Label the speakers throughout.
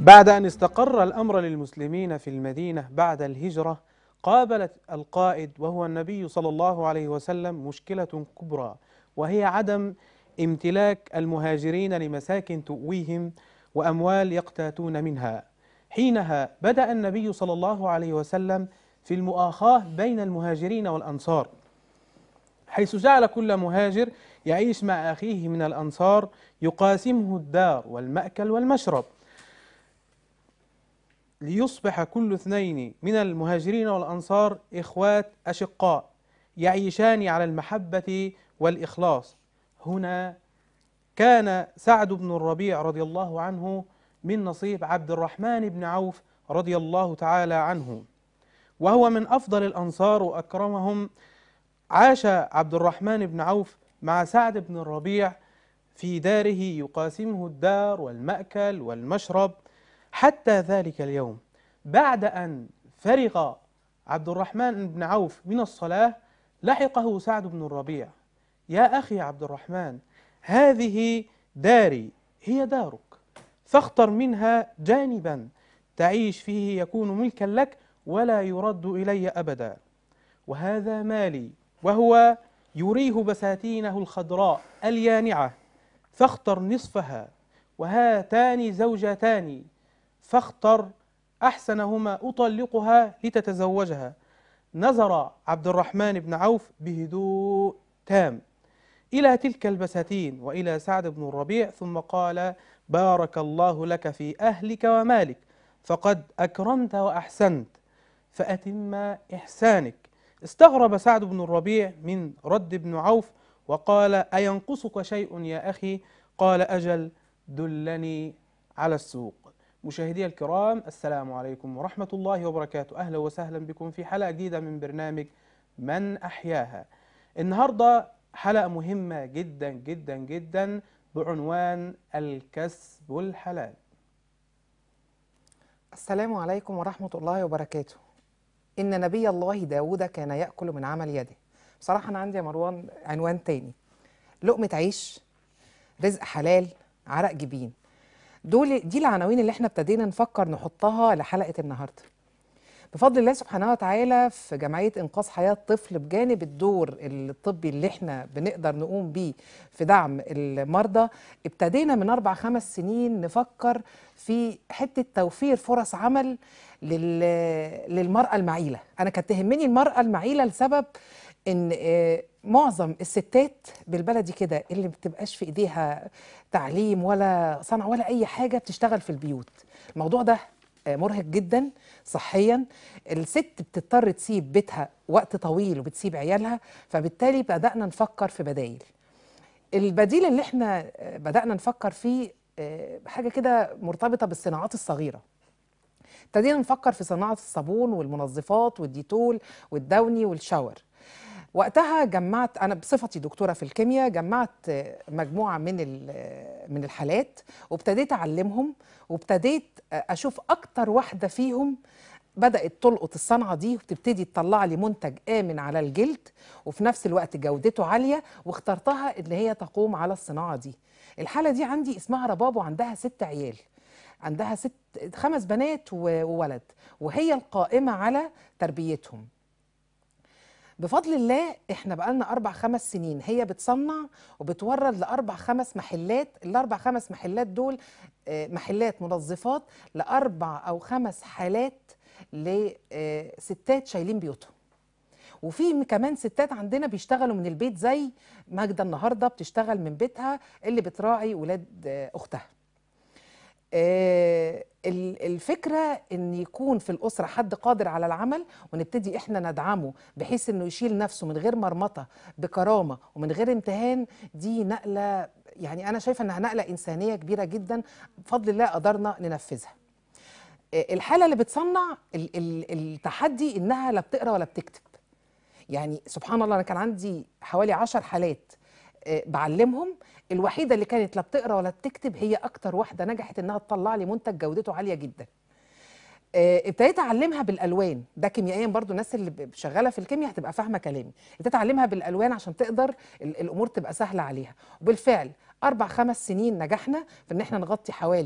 Speaker 1: بعد أن استقر الأمر للمسلمين في المدينة بعد الهجرة قابلت القائد وهو النبي صلى الله عليه وسلم مشكلة كبرى وهي عدم امتلاك المهاجرين لمساكن تؤويهم وأموال يقتاتون منها حينها بدأ النبي صلى الله عليه وسلم في المؤاخاة بين المهاجرين والأنصار حيث جعل كل مهاجر يعيش مع أخيه من الأنصار يقاسمه الدار والمأكل والمشرب ليصبح كل اثنين من المهاجرين والأنصار إخوات أشقاء يعيشان على المحبة والإخلاص هنا كان سعد بن الربيع رضي الله عنه من نصيب عبد الرحمن بن عوف رضي الله تعالى عنه وهو من أفضل الأنصار وأكرمهم عاش عبد الرحمن بن عوف مع سعد بن الربيع في داره يقاسمه الدار والمأكل والمشرب حتى ذلك اليوم بعد أن فرغ عبد الرحمن بن عوف من الصلاة لحقه سعد بن الربيع يا أخي عبد الرحمن هذه داري هي دارك فاختر منها جانبا تعيش فيه يكون ملكا لك ولا يرد إلي أبدا وهذا مالي وهو يريه بساتينه الخضراء اليانعة فاختر نصفها وهاتان زوجتان فاختر أحسنهما أطلقها لتتزوجها نظر عبد الرحمن بن عوف بهدوء تام إلى تلك البساتين وإلى سعد بن الربيع ثم قال بارك الله لك في أهلك ومالك فقد أكرمت وأحسنت فأتم إحسانك استغرب سعد بن الربيع من رد بن عوف وقال أينقصك شيء يا أخي قال أجل دلني على السوق مشاهدي الكرام السلام عليكم ورحمة الله وبركاته أهلا وسهلا بكم في حلقة جديدة من برنامج من أحياها النهاردة حلقة مهمة جدا جدا جدا بعنوان الكسب الحلال
Speaker 2: السلام عليكم ورحمة الله وبركاته إن نبي الله داود كان يأكل من عمل يده بصراحة أنا عندي يا مروان عنوان تاني لقمة عيش رزق حلال عرق جبين دول دي العناوين اللي احنا ابتدينا نفكر نحطها لحلقة النهاردة بفضل الله سبحانه وتعالى في جمعية إنقاذ حياة طفل بجانب الدور الطبي اللي احنا بنقدر نقوم بيه في دعم المرضى ابتدينا من أربع خمس سنين نفكر في حتة توفير فرص عمل لل... للمرأة المعيلة أنا كانت تهمني المرأة المعيلة لسبب ان آه، معظم الستات بالبلدي كده اللي ما بتبقاش في ايديها تعليم ولا صنعه ولا اي حاجه بتشتغل في البيوت الموضوع ده آه، مرهق جدا صحيا الست بتضطر تسيب بيتها وقت طويل وبتسيب عيالها فبالتالي بدانا نفكر في بدايل البديل اللي احنا آه، بدانا نفكر فيه آه، حاجه كده مرتبطه بالصناعات الصغيره ابتدينا نفكر في صناعه الصابون والمنظفات والديتول والدوني والشاور وقتها جمعت انا بصفتي دكتوره في الكيمياء جمعت آه، مجموعه من ال- آه، من الحالات وابتديت اعلمهم وابتديت آه، اشوف اكتر واحده فيهم بدات تلقط الصنعه دي وتبتدي تطلع لي منتج امن على الجلد وفي نفس الوقت جودته عاليه واخترتها ان هي تقوم على الصناعه دي الحاله دي عندي اسمها رباب وعندها ست عيال عندها ست خمس بنات و- وولد وهي القائمه على تربيتهم بفضل الله احنا بقالنا اربع خمس سنين هي بتصنع وبتورد لاربع خمس محلات الاربع خمس محلات دول آه، محلات منظفات لاربع او خمس حالات لستات شايلين بيوتهم وفي م- كمان ستات عندنا بيشتغلوا من البيت زي ماجدة النهارده بتشتغل من بيتها اللي بتراعي ولاد آه، اختها آه، ال- الفكرة ان يكون في الأسرة حد قادر على العمل ونبتدي احنا ندعمه بحيث انه يشيل نفسه من غير مرمطة بكرامة ومن غير امتهان دي نقلة يعني انا شايفة انها نقلة انسانية كبيرة جدا بفضل الله قدرنا ننفذها آه، الحالة اللي بتصنع ال- ال- التحدي انها لا بتقرا ولا بتكتب يعني سبحان الله انا كان عندي حوالي عشر حالات آه، بعلمهم الوحيده اللي كانت لا بتقرا ولا بتكتب هي اكتر واحده نجحت انها تطلع لي منتج جودته عاليه جدا آه، ابتديت اعلمها بالالوان ده كيميائيا برضو الناس اللي ب- شغاله في الكيمياء هتبقى فاهمه كلامي ابتديت اعلمها بالالوان عشان تقدر ال- الامور تبقى سهله عليها وبالفعل اربع خمس سنين نجحنا في ان احنا نغطي حوالي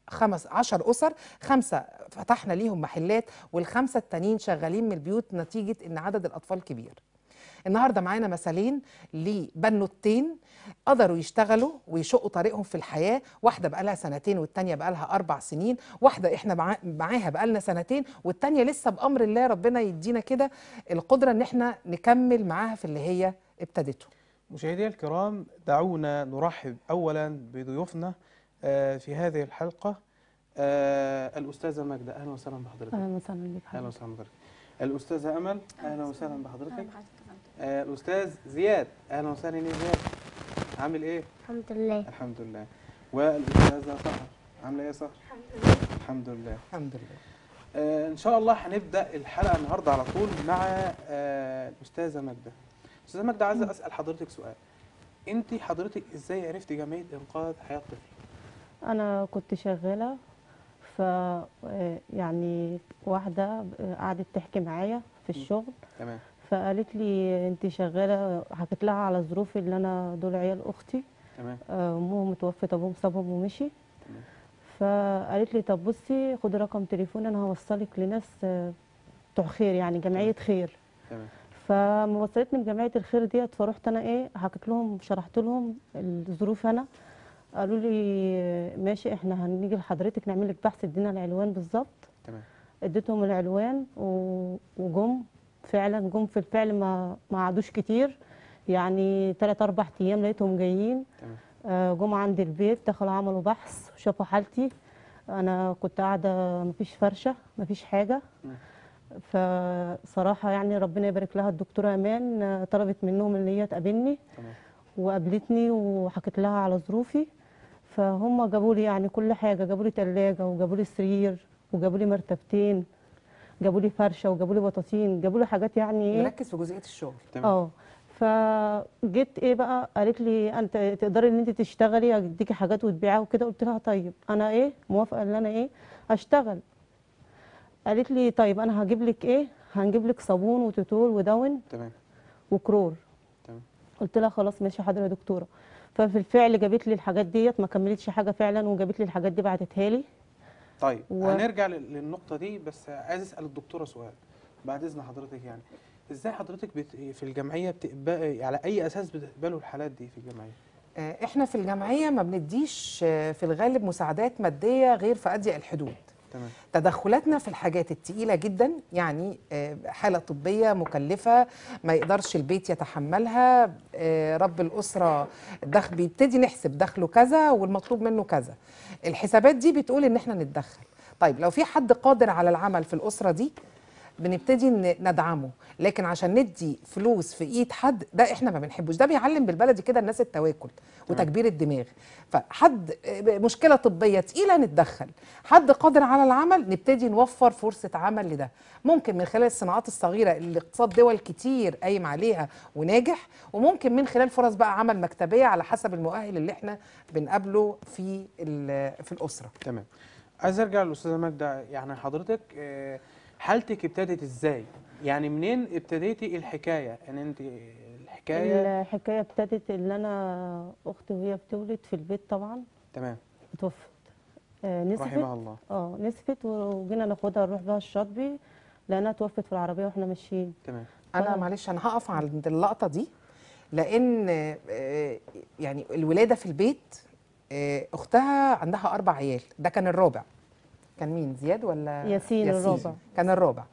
Speaker 2: خمس عشر أسر خمسة فتحنا ليهم محلات والخمسة التانيين شغالين من البيوت نتيجة إن عدد الأطفال كبير النهارده معانا مثالين لبنوتين قدروا يشتغلوا ويشقوا طريقهم في الحياه واحده بقالها سنتين والتانيه بقالها اربع سنين واحده احنا معا- معاها بقالنا سنتين والتانيه لسه بامر الله ربنا يدينا كده القدره ان احنا نكمل معاها في اللي هي ابتدته
Speaker 1: مشاهدينا الكرام دعونا نرحب أولا بضيوفنا آه، في هذه الحلقة آه، الأستاذة ماجدة أهلا وسهلا بحضرتك
Speaker 3: اهلا وسهلا بك
Speaker 1: أهلا
Speaker 3: حضرتك
Speaker 1: وسهلا بحضرتك الأستاذة أمل أهلا وسهلا بحضرتك آه، الأستاذ زياد أهلا وسهلا يا زياد عامل إيه؟
Speaker 4: الحمد لله
Speaker 1: الحمد لله والأستاذة سهر عاملة إيه يا سهر؟ الحمد لله
Speaker 2: الحمد لله
Speaker 1: آه، إن شاء الله هنبدأ الحلقة النهاردة على طول مع آه، الأستاذة ماجدة أستاذة ماجدة عايزة أسأل حضرتك سؤال أنت حضرتك إزاي عرفتي جمعية إنقاذ حياة طفل؟
Speaker 3: انا كنت شغاله ف آه، يعني واحده آه، قعدت تحكي معايا في الشغل
Speaker 1: تمام
Speaker 3: فقالت لي انت شغاله حكيت لها على ظروفي اللي انا دول عيال اختي
Speaker 1: تمام
Speaker 3: آه، امهم متوفت ابوهم سابهم ومشي
Speaker 1: تمام.
Speaker 3: فقالت لي طب بصي خدي رقم تليفون انا هوصلك لناس آه، بتوع خير يعني جمعيه خير
Speaker 1: تمام
Speaker 3: فما وصلتني بجمعيه الخير ديت فرحت انا ايه حكيت لهم شرحت لهم الظروف انا قالوا لي ماشي احنا هنيجي لحضرتك نعمل لك بحث ادينا العنوان بالظبط
Speaker 1: تمام
Speaker 3: اديتهم العنوان و- وجم فعلا جم في الفعل ما ما قعدوش كتير يعني ثلاث اربع ايام لقيتهم جايين
Speaker 1: تمام
Speaker 3: آه، جم عند البيت دخلوا عملوا بحث وشافوا حالتي انا كنت قاعده مفيش فرشه مفيش حاجه
Speaker 1: مم.
Speaker 3: فصراحه يعني ربنا يبارك لها الدكتوره امان آه، طلبت منهم ان هي تقابلني
Speaker 1: تمام
Speaker 3: وقابلتني وحكيت لها على ظروفي فهم جابوا لي يعني كل حاجه جابوا لي ثلاجه وجابوا لي سرير وجابوا لي مرتبتين جابوا لي فرشه وجابوا لي بطاطين جابوا لي حاجات يعني ايه
Speaker 2: نركز في جزئيه الشغل
Speaker 1: تمام
Speaker 3: اه فجيت ايه بقى قالت لي انت تقدري ان انت تشتغلي اديكي حاجات وتبيعها وكده قلت لها طيب انا ايه موافقه ان انا ايه اشتغل قالت لي طيب انا هجيب لك ايه هنجيب لك صابون وتوتول ودون
Speaker 1: تمام
Speaker 3: وكرور
Speaker 1: تمام
Speaker 3: قلت لها خلاص ماشي حاضر يا دكتوره ففي الفعل جابت لي الحاجات ديت ما كملتش حاجه فعلا وجابت لي الحاجات دي بعتتها لي
Speaker 1: طيب
Speaker 3: و-
Speaker 1: هنرجع لل- للنقطة دي بس عايز أسأل الدكتورة سؤال بعد إذن حضرتك يعني إزاي حضرتك بت... في الجمعية بتقبل على أي أساس بتقبلوا الحالات دي في الجمعية؟
Speaker 2: آه، احنا في الجمعيه ما بنديش آه، في الغالب مساعدات ماديه غير في اضيق الحدود
Speaker 1: تمام
Speaker 2: تدخلاتنا في الحاجات التقيلة جدا يعني آه، حالة طبية مكلفة ما يقدرش البيت يتحملها آه، رب الأسرة دخل بيبتدي نحسب دخله كذا والمطلوب منه كذا الحسابات دي بتقول إن احنا نتدخل طيب لو في حد قادر على العمل في الأسرة دي بنبتدي ن- ندعمه لكن عشان ندي فلوس في ايد حد ده احنا ما بنحبوش ده بيعلم بالبلدي كده الناس التواكل وتكبير الدماغ فحد آه، مشكله طبيه تقيله نتدخل حد قادر على العمل نبتدي نوفر فرصه عمل لده ممكن من خلال الصناعات الصغيره اللي اقتصاد دول كتير قايم عليها وناجح وممكن من خلال فرص بقى عمل مكتبيه على حسب المؤهل اللي احنا بنقابله في ال- في الاسره
Speaker 1: تمام عايز أرجع للأستاذة ماجدة يعني حضرتك آه، حالتك ابتدت إزاي؟ يعني منين ابتديتي الحكاية؟ يعني أنت الحكاية
Speaker 3: الحكايه ابتدت ان انا اختي وهي بتولد في البيت طبعا
Speaker 1: تمام
Speaker 3: اتوفت آه، نسفت
Speaker 1: رحمها الله
Speaker 3: اه نسفت وجينا ناخدها نروح بها الشاطبي لانها توفت في العربيه واحنا ماشيين
Speaker 1: تمام
Speaker 2: انا
Speaker 3: طبعاً.
Speaker 2: معلش انا هقف عند اللقطه دي لان آه، يعني الولاده في البيت آه، اختها عندها اربع عيال ده كان الرابع كان مين زياد ولا
Speaker 3: ياسين الرابع.
Speaker 2: كان الرابع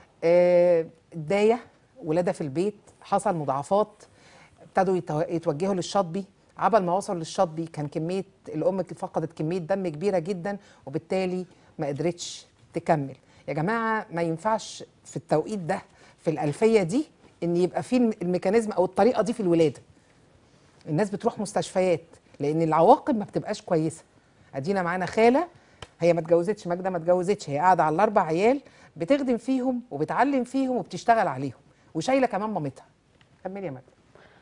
Speaker 2: آه، دايه ولاده في البيت حصل مضاعفات ابتدوا يتو- يتوجهوا للشاطبي عبل ما وصلوا للشاطبي كان كميه الام فقدت كميه دم كبيره جدا وبالتالي ما قدرتش تكمل يا جماعه ما ينفعش في التوقيت ده في الالفيه دي ان يبقى في الم- الميكانيزم او الطريقه دي في الولاده الناس بتروح مستشفيات لان العواقب ما بتبقاش كويسه ادينا معانا خاله هي ما اتجوزتش ماجده ما اتجوزتش هي قاعده على الاربع عيال بتخدم فيهم وبتعلم فيهم وبتشتغل عليهم وشايله كمان مامتها كملي يا ماجده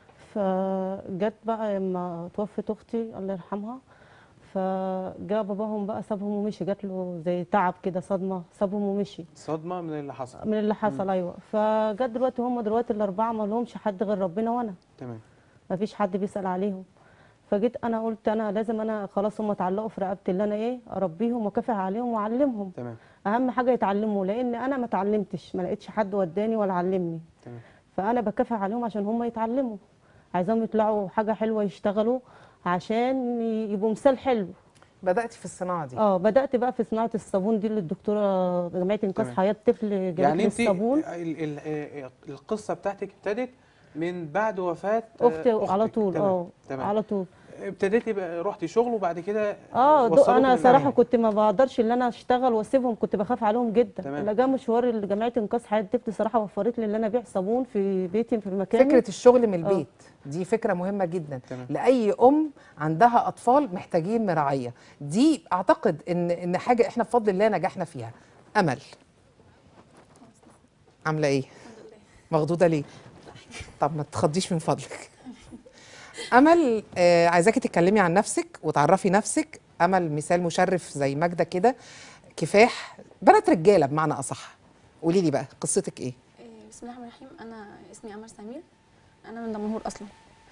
Speaker 3: فجت بقى لما توفت اختي الله يرحمها فجاء باباهم بقى سابهم ومشي جات له زي تعب كده صدمه سابهم ومشي
Speaker 1: صدمة من اللي حصل
Speaker 3: من اللي حصل ايوه فجت دلوقتي هم دلوقتي الاربعه ما لهمش حد غير ربنا وانا
Speaker 1: تمام
Speaker 3: ما فيش حد بيسال عليهم فجيت انا قلت انا لازم انا خلاص هم اتعلقوا في رقبتي اللي انا ايه اربيهم واكافح عليهم واعلمهم
Speaker 1: تمام
Speaker 3: اهم حاجه يتعلموا لان انا ما اتعلمتش ما لقيتش حد وداني ولا علمني
Speaker 1: تمام
Speaker 3: فانا بكافح عليهم عشان هم يتعلموا عايزاهم يطلعوا حاجه حلوه يشتغلوا عشان يبقوا مثال حلو
Speaker 2: بداتي في الصناعه دي
Speaker 3: اه بدات بقى في صناعه الصابون دي اللي الدكتوره جمعيه انقاذ
Speaker 1: تمام.
Speaker 3: حياه طفل جابت
Speaker 1: يعني
Speaker 3: لي
Speaker 1: انت
Speaker 3: الصابون
Speaker 1: ال- ال- آه، القصه بتاعتك ابتدت من بعد وفاه آه،
Speaker 3: اختي على
Speaker 1: أختك.
Speaker 3: طول
Speaker 1: تمام.
Speaker 3: اه
Speaker 1: تمام
Speaker 3: على طول
Speaker 1: ابتديتي بقى رحتي شغل وبعد كده
Speaker 3: اه دو
Speaker 1: وصلوك
Speaker 3: انا
Speaker 1: للنهاية.
Speaker 3: صراحه كنت ما بقدرش ان انا اشتغل واسيبهم كنت بخاف عليهم جدا
Speaker 1: تمام.
Speaker 3: اللي جه مشوار اللي جمعيه انقاذ حياه طفل صراحه وفرت لي ان انا ابيع صابون في بيتي في مكاني
Speaker 2: فكره الشغل من
Speaker 3: آه.
Speaker 2: البيت دي فكره مهمه جدا
Speaker 1: تمام.
Speaker 2: لاي ام عندها اطفال محتاجين مراعيه دي اعتقد ان ان حاجه احنا بفضل الله نجحنا فيها امل عامله ايه مخضوضه ليه طب ما تخضيش من فضلك امل آه عايزاكي تتكلمي عن نفسك وتعرفي نفسك امل مثال مشرف زي ماجده كده كفاح بنات رجاله بمعنى اصح قولي لي بقى قصتك ايه
Speaker 4: إيه، بسم الله الرحمن الرحيم انا اسمي امل سمير انا من دمنهور اصلا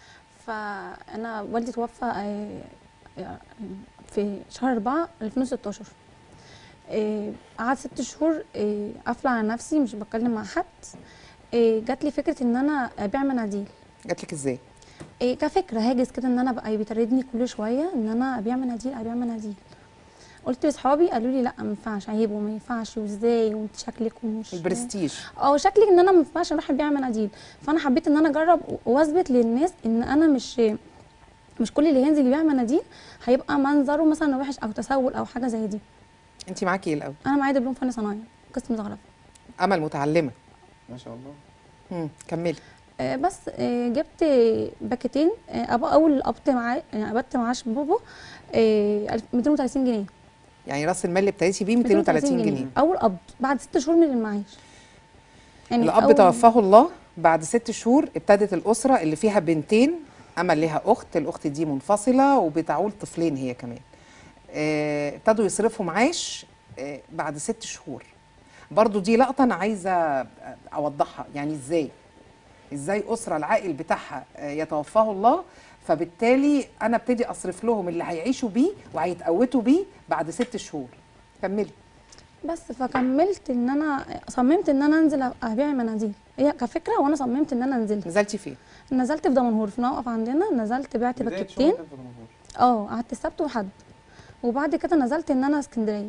Speaker 4: فانا والدي توفى آه، في شهر 4 2016 إيه، قعدت ست شهور إيه، قافله على نفسي مش بتكلم مع حد إيه، جات لي فكره ان انا ابيع مناديل
Speaker 2: جاتلك ازاي
Speaker 4: إيه كفكره هاجس كده ان انا بقى بيطاردني كل شويه ان انا ابيع مناديل ابيع مناديل قلت لاصحابي قالوا لي لا ما ينفعش عيب وما ينفعش وازاي وانت شكلك ومش
Speaker 2: البرستيج
Speaker 4: اه شكلي ان انا ما ينفعش اروح ابيع مناديل فانا حبيت ان انا اجرب واثبت للناس ان انا مش مش كل اللي هينزل يبيع مناديل هيبقى منظره مثلا وحش او تسول او حاجه زي دي
Speaker 2: انت معاكي ايه الاول
Speaker 4: انا معايا دبلوم فن صناعي قسم زخرفه
Speaker 2: امل متعلمه
Speaker 1: ما شاء الله
Speaker 2: مم. كملي
Speaker 4: آه، بس آه، جبت باكيتين آه، ابا اول قبضت معاه يعني قبضت معاش بابا آه، 230 جنيه
Speaker 2: يعني راس المال اللي ابتديتي بيه 230 جنيه
Speaker 4: اول قبض بعد ست شهور من المعاش
Speaker 2: الاب
Speaker 4: أول-
Speaker 2: توفاه الله بعد ست شهور ابتدت الاسره اللي فيها بنتين امل لها اخت الاخت دي منفصله وبتعول طفلين هي كمان آه، ابتدوا يصرفوا معاش آه، بعد ست شهور برضو دي لقطه انا عايزه اوضحها يعني ازاي ازاي اسره العائل بتاعها آه، يتوفاه الله فبالتالي انا ابتدي اصرف لهم اللي هيعيشوا بيه وهيتقوتوا بيه بعد ست شهور كملي
Speaker 4: بس فكملت ان انا صممت ان انا انزل ابيع مناديل هي كفكره وانا صممت ان انا نزلت
Speaker 2: نزلتي فين
Speaker 4: نزلت في دمنهور في موقف عندنا نزلت بعت
Speaker 1: بداية
Speaker 4: باكيتين
Speaker 1: شغلك في دمنهور.
Speaker 4: اه قعدت السبت وحد وبعد كده نزلت ان انا اسكندريه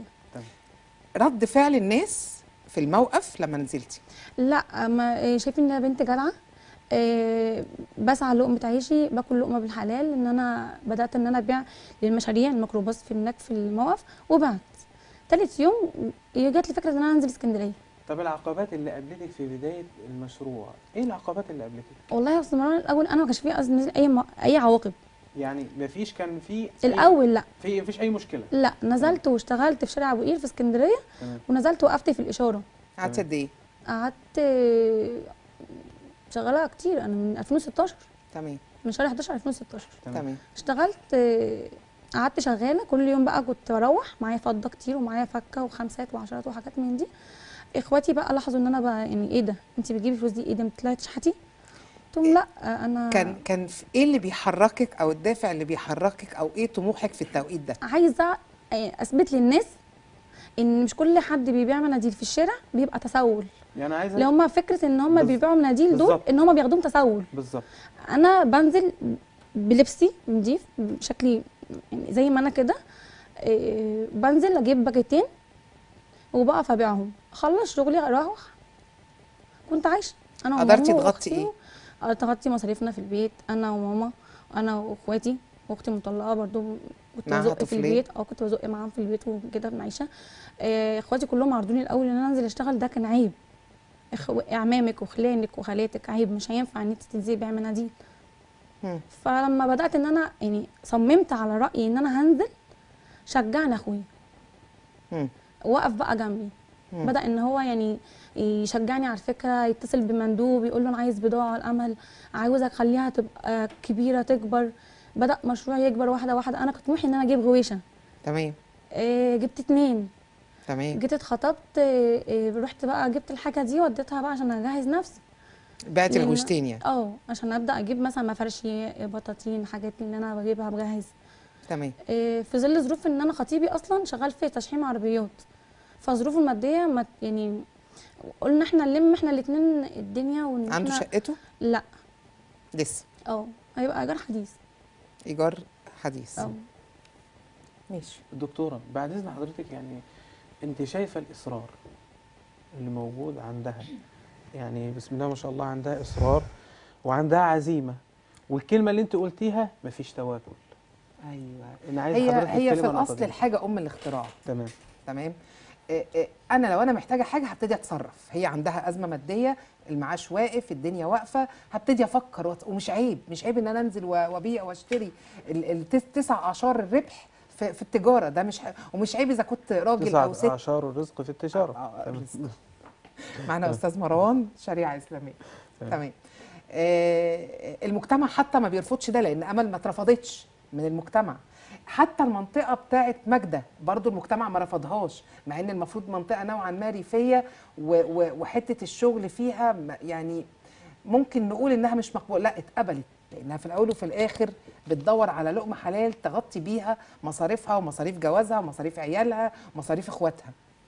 Speaker 2: رد فعل الناس في الموقف لما نزلتي
Speaker 4: لا ما إيه، شايفين ان انا بنت جدعه إيه، بسعى لقمه عيشي باكل لقمه بالحلال ان انا بدات ان انا ابيع للمشاريع الميكروباص في هناك في الموقف وبعت تالت يوم إيه، جات لي فكره ان انا انزل اسكندريه
Speaker 1: طب العقبات اللي قابلتك في بدايه المشروع ايه العقبات اللي قابلتك
Speaker 4: والله يا استاذ مروان الاول انا ما كانش فيه أصلاً اي م- اي عواقب
Speaker 1: يعني مفيش كان في
Speaker 4: الاول لا
Speaker 1: في مفيش اي مشكله
Speaker 4: لا نزلت واشتغلت في شارع ابو قير في اسكندريه
Speaker 1: تمام
Speaker 4: ونزلت وقفت في الاشاره
Speaker 2: قعدتي قد ايه
Speaker 4: قعدت شغاله كتير انا من 2016
Speaker 2: تمام
Speaker 4: من شهر 11 2016
Speaker 1: تمام
Speaker 2: تمام
Speaker 4: اشتغلت آه، قعدت شغاله كل يوم بقى كنت بروح معايا فضه كتير ومعايا فكه وخمسات وعشرات وحاجات من دي اخواتي بقى لاحظوا ان انا بقى يعني ايه ده انت بتجيبي فلوس دي ايه ده بتطلعي تشحتي قلت لهم لا آه، انا
Speaker 2: كان كان في ايه اللي بيحركك او الدافع اللي بيحركك او ايه طموحك في التوقيت ده
Speaker 4: عايزه آه، اثبت للناس ان مش كل حد بيبيع مناديل في الشارع بيبقى تسول
Speaker 1: يعني عايزه
Speaker 4: اللي هم فكره ان هم
Speaker 1: بز-
Speaker 4: بيبيعوا مناديل دول
Speaker 1: بالظبط.
Speaker 4: ان هم بياخدوهم تسول
Speaker 1: بالظبط
Speaker 4: انا بنزل بلبسي نضيف بشكلي يعني زي ما انا كده إيه، بنزل اجيب باكيتين وبقف ابيعهم اخلص شغلي اروح كنت عايشه انا وماما
Speaker 2: قدرتي تغطي
Speaker 4: وأختي
Speaker 2: إيه؟
Speaker 4: و- تغطي مصاريفنا في البيت انا وماما انا واخواتي واختي مطلقه برضو كنت
Speaker 2: معاها
Speaker 4: بزق في
Speaker 2: طفلين؟
Speaker 4: البيت اه كنت بزق معاهم في البيت وكده بنعيشه إيه، اخواتي كلهم عرضوني الاول ان انا انزل اشتغل ده كان عيب إخو- اعمامك وخلانك وخالاتك عيب مش هينفع ان انت تنزلي بيع مناديل
Speaker 2: مم.
Speaker 4: فلما بدات ان انا يعني صممت على رايي ان انا هنزل شجعني اخويا
Speaker 2: مم.
Speaker 4: وقف بقى جنبي
Speaker 2: مم.
Speaker 4: بدا ان هو يعني يشجعني على الفكره يتصل بمندوب يقول له انا عايز بضاعه الامل عاوزك اخليها تبقى كبيره تكبر بدا مشروع يكبر واحده واحده انا كنت طموحي ان انا اجيب غويشه
Speaker 2: تمام
Speaker 4: إيه جبت اتنين
Speaker 2: تمام
Speaker 4: جيت اتخطبت إيه إيه رحت بقى جبت الحاجه دي وديتها بقى عشان اجهز نفسي
Speaker 2: بعتي
Speaker 4: لأن-
Speaker 2: الغوشتين يعني
Speaker 4: اه عشان ابدا اجيب مثلا مفرشي بطاطين حاجات اللي انا بجيبها بجهز
Speaker 2: تمام
Speaker 4: إيه، في ظل ظروف ان انا خطيبي اصلا شغال في تشحيم عربيات فظروفه الماديه ما يعني قلنا احنا نلم احنا الاثنين الدنيا وان
Speaker 2: عنده
Speaker 4: احنا
Speaker 2: شقته
Speaker 4: لا
Speaker 2: لسه
Speaker 4: اه هيبقى ايجار حديث
Speaker 2: ايجار حديث
Speaker 4: اه
Speaker 2: ماشي
Speaker 1: دكتورة بعد إذن حضرتك يعني أنت شايفة الإصرار اللي موجود عندها يعني بسم الله ما شاء الله عندها إصرار وعندها عزيمة والكلمة اللي أنت قلتيها مفيش تواكل
Speaker 2: ايوه
Speaker 1: أنا عايز
Speaker 2: هي
Speaker 1: حضرتك
Speaker 2: هي
Speaker 1: تتكلم
Speaker 2: في
Speaker 1: عن النقطة
Speaker 2: الاصل
Speaker 1: دي.
Speaker 2: الحاجه ام الاختراع
Speaker 1: تمام
Speaker 2: تمام إيه إيه انا لو انا محتاجه حاجه هبتدي اتصرف هي عندها ازمه ماديه المعاش واقف الدنيا واقفه هبتدي افكر وأت- ومش عيب مش عيب ان انا انزل و- وابيع واشتري ال- التس- تسع اعشار الربح في, في التجاره ده مش ح- ومش عيب اذا كنت راجل
Speaker 1: تسعة
Speaker 2: او ست
Speaker 1: أعشار الرزق في التجارة
Speaker 2: آه،
Speaker 1: تمام.
Speaker 2: الرزق. معنا استاذ مروان شريعه اسلاميه
Speaker 1: تمام.
Speaker 2: تمام آه، المجتمع حتى ما بيرفضش ده لان امل ما اترفضتش من المجتمع حتى المنطقه بتاعت ماجده برضو المجتمع ما رفضهاش مع ان المفروض منطقه نوعا ما ريفيه و- و- وحته الشغل فيها م- يعني ممكن نقول انها مش مقبوله لا اتقبلت لانها في الاول وفي الاخر بتدور على لقمه حلال تغطي بيها مصاريفها ومصاريف جوازها ومصاريف عيالها ومصاريف اخواتها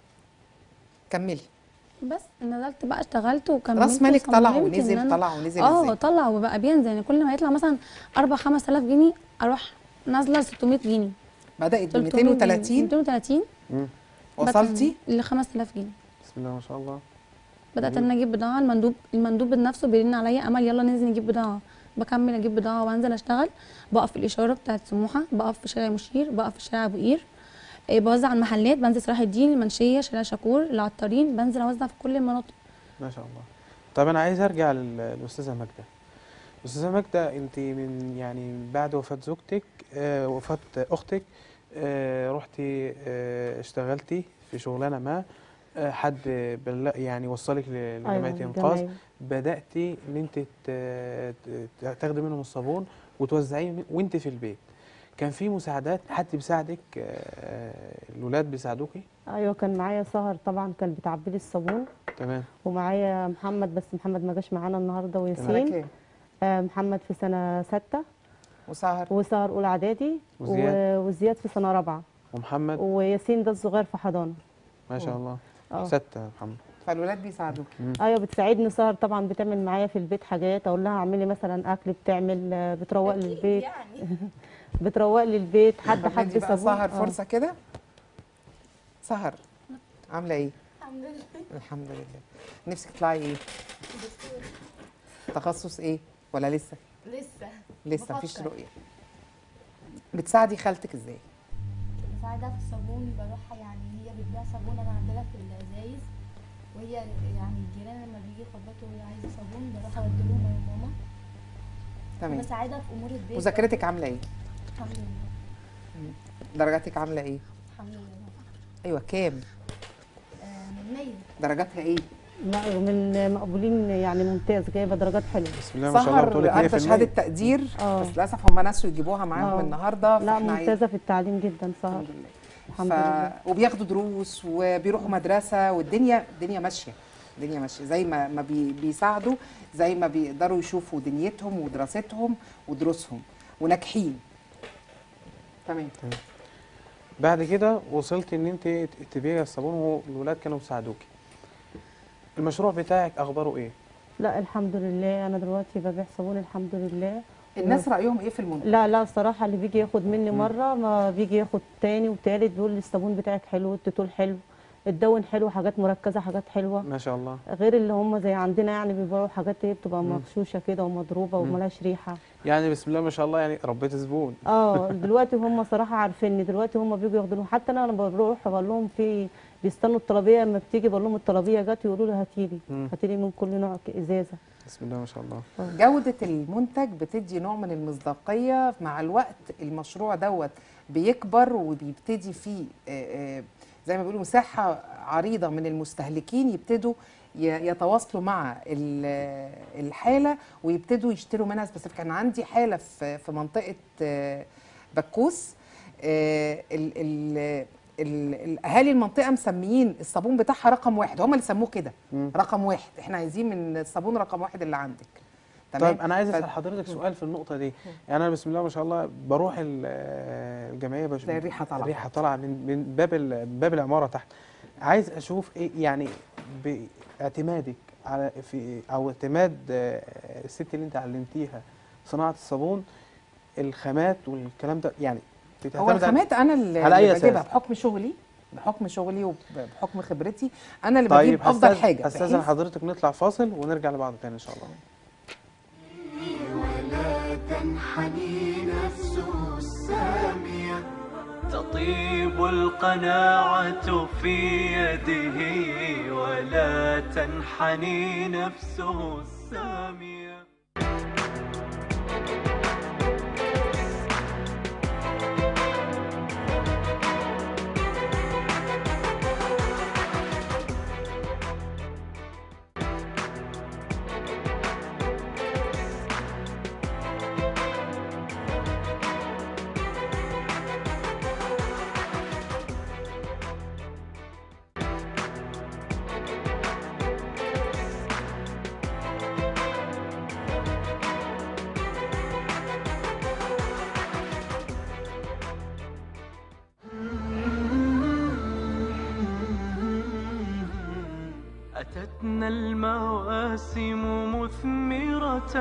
Speaker 2: كملي
Speaker 4: بس نزلت بقى اشتغلت وكملت
Speaker 2: راس مالك طلع
Speaker 4: وصممت إن
Speaker 2: ونزل
Speaker 4: أنا-
Speaker 2: طلع ونزل
Speaker 4: اه
Speaker 2: ازاي
Speaker 4: طلع وبقى بينزل يعني كل ما يطلع مثلا 4 5000 جنيه اروح نازله ل 600 جنيه
Speaker 2: بدات ب
Speaker 4: 300 جنيه.
Speaker 2: 230
Speaker 4: 230
Speaker 1: مم.
Speaker 2: وصلتي
Speaker 4: ل 5000 جنيه
Speaker 1: بسم الله ما شاء الله
Speaker 4: بدات
Speaker 1: جميل.
Speaker 4: ان أنا اجيب بضاعه المندوب المندوب بنفسه بيرن عليا امل يلا ننزل نجيب بضاعه بكمل اجيب بضاعه وانزل اشتغل بقف في الاشاره بتاعت سموحه بقف في شارع مشير بقف في شارع ابو قير إيه، بوزع على المحلات بنزل صلاح الدين المنشيه شارع شاكور العطارين بنزل اوزع في كل المناطق
Speaker 1: ما شاء الله طب أنا عايز أرجع لل- للأستاذة ماجدة الأستاذة ماجدة أنت من يعني بعد وفاة زوجتك آه وفاة أختك آه رحتي آه اشتغلتي في شغلانة ما آه حد بل يعني وصلك ل- لجمعية إنقاذ
Speaker 3: الجمعية.
Speaker 1: بدأتي إن أنت ت- ت- تاخدي منهم الصابون وتوزعيه من- وأنت في البيت كان في مساعدات حد بيساعدك آه الولاد بيساعدوكي
Speaker 3: ايوه كان معايا سهر طبعا كان بتعبي لي الصابون
Speaker 1: تمام
Speaker 3: ومعايا محمد بس محمد ما جاش معانا النهارده
Speaker 2: سنه
Speaker 3: وياسين
Speaker 2: كام
Speaker 3: آه محمد في سنه سته
Speaker 2: وسهر
Speaker 3: وسهر اولى اعدادي
Speaker 1: وزياد؟
Speaker 3: و- وزياد في سنه رابعه
Speaker 1: ومحمد
Speaker 3: وياسين ده الصغير في حضانه
Speaker 1: ما شاء الله
Speaker 3: اه
Speaker 1: ستة يا محمد
Speaker 2: فالولاد بيساعدوك
Speaker 3: ايوه بتساعدني سهر طبعا بتعمل معايا في البيت حاجات اقول لها اعملي مثلا اكل بتعمل آه، بتروق لي البيت بتروق لي البيت حد
Speaker 2: طب
Speaker 3: حد
Speaker 2: ندي بقى
Speaker 3: صابون
Speaker 2: سهر
Speaker 3: آه.
Speaker 2: فرصه كده سهر عامله ايه
Speaker 5: الحمد لله
Speaker 2: الحمد لله نفسك تطلعي ايه تخصص ايه ولا لسه
Speaker 5: لسه
Speaker 2: لسه مفيش
Speaker 5: بفكر.
Speaker 2: رؤيه بتساعدي خالتك ازاي
Speaker 5: بساعدها في الصابون بروحها يعني هي بتبيع صابون انا عندنا في الازايز وهي يعني الجيران لما بيجي يخبطوا وهي عايزه صابون بروح اودي لهم انا وماما
Speaker 2: تمام
Speaker 5: بساعدها في امور البيت
Speaker 2: مذاكرتك عامله ايه
Speaker 5: الحمد لله
Speaker 2: درجاتك عامله ايه
Speaker 5: الحمد لله
Speaker 2: ايوه كام
Speaker 5: آه من 100
Speaker 2: درجاتها ايه
Speaker 3: لا من مقبولين يعني ممتاز جايبه درجات حلوه
Speaker 1: بسم الله ما شاء الله بتقول
Speaker 2: سهر
Speaker 1: لك
Speaker 2: عارفه شهاده
Speaker 1: 100%
Speaker 2: تقدير
Speaker 3: اه.
Speaker 2: بس للاسف هم ناسوا يجيبوها معاهم
Speaker 3: اه.
Speaker 2: النهارده
Speaker 3: لا
Speaker 2: فاحنا عايز-
Speaker 3: ممتازه في التعليم جدا سهر
Speaker 2: الحمد لله
Speaker 3: الحمد
Speaker 2: ف...
Speaker 3: لله
Speaker 2: وبياخدوا دروس وبيروحوا مدرسه والدنيا الدنيا ماشيه الدنيا ماشيه زي ما ما بي... بيساعدوا زي ما بيقدروا يشوفوا دنيتهم ودراستهم ودروسهم وناجحين تمام
Speaker 1: بعد كده وصلت ان انت تبيعي الصابون والولاد كانوا بيساعدوكي المشروع بتاعك اخباره ايه
Speaker 3: لا الحمد لله انا دلوقتي ببيع صابون الحمد لله
Speaker 2: الناس رايهم ايه في المنتج
Speaker 3: لا لا الصراحه اللي بيجي ياخد مني
Speaker 1: مم.
Speaker 3: مره ما بيجي ياخد تاني وتالت بيقول لي الصابون بتاعك حلو التوتول حلو الدون حلو حاجات مركزه حاجات حلوه
Speaker 1: ما شاء الله
Speaker 3: غير اللي هم زي عندنا يعني بيبيعوا حاجات ايه بتبقى
Speaker 1: مم.
Speaker 3: مغشوشه كده ومضروبه
Speaker 1: مم.
Speaker 3: وملهاش ريحه
Speaker 1: يعني بسم الله ما شاء الله يعني ربيت زبون
Speaker 3: اه دلوقتي هم صراحه عارفيني دلوقتي هم بيجوا ياخدوا حتى انا لما بروح بقول لهم في بيستنوا الطلبيه لما بتيجي بقول لهم الطلبيه جت يقولوا لي هاتي لي
Speaker 1: مم.
Speaker 3: هاتي لي من كل نوع ك- ازازه
Speaker 1: بسم الله ما شاء الله
Speaker 2: جودة المنتج بتدي نوع من المصداقية مع الوقت المشروع دوت بيكبر وبيبتدي فيه آه، آه، زي ما بيقولوا مساحة عريضة من المستهلكين يبتدوا ي- يتواصلوا مع ال- الحالة ويبتدوا يشتروا منها بس كان عندي حالة في في منطقة آه، بكوس آه، ال- ال- ال- الاهالي المنطقه مسميين الصابون بتاعها رقم واحد هم اللي سموه كده
Speaker 1: مم.
Speaker 2: رقم واحد احنا عايزين من الصابون رقم واحد اللي عندك
Speaker 1: طيب انا عايز
Speaker 2: ف-
Speaker 1: اسال حضرتك سؤال في النقطه دي يعني انا بسم الله ما شاء الله بروح ال- آه، الجمعيه بش...
Speaker 2: تلاقي الريحة طالعة.
Speaker 1: الريحه طالعه من من باب ال- باب العماره تحت عايز اشوف ايه يعني باعتمادك على في او اعتماد آه، الست اللي انت علمتيها صناعه الصابون الخامات والكلام ده يعني
Speaker 2: هو
Speaker 1: بتعتمد على-
Speaker 2: الخامات انا اللي
Speaker 1: على أي
Speaker 2: اللي بجيبها
Speaker 1: أساس؟
Speaker 2: بحكم شغلي بحكم شغلي وبحكم خبرتي انا اللي
Speaker 1: طيب
Speaker 2: بجيب افضل
Speaker 1: هستاذن-
Speaker 2: حاجه
Speaker 1: هستاذن
Speaker 2: بحيث-
Speaker 1: حضرتك نطلع فاصل ونرجع لبعض تاني ان شاء الله
Speaker 6: تنحني نفسه السامية
Speaker 7: تطيب القناعة في يده ولا تنحني نفسه السامية أتتنا المواسم مثمرة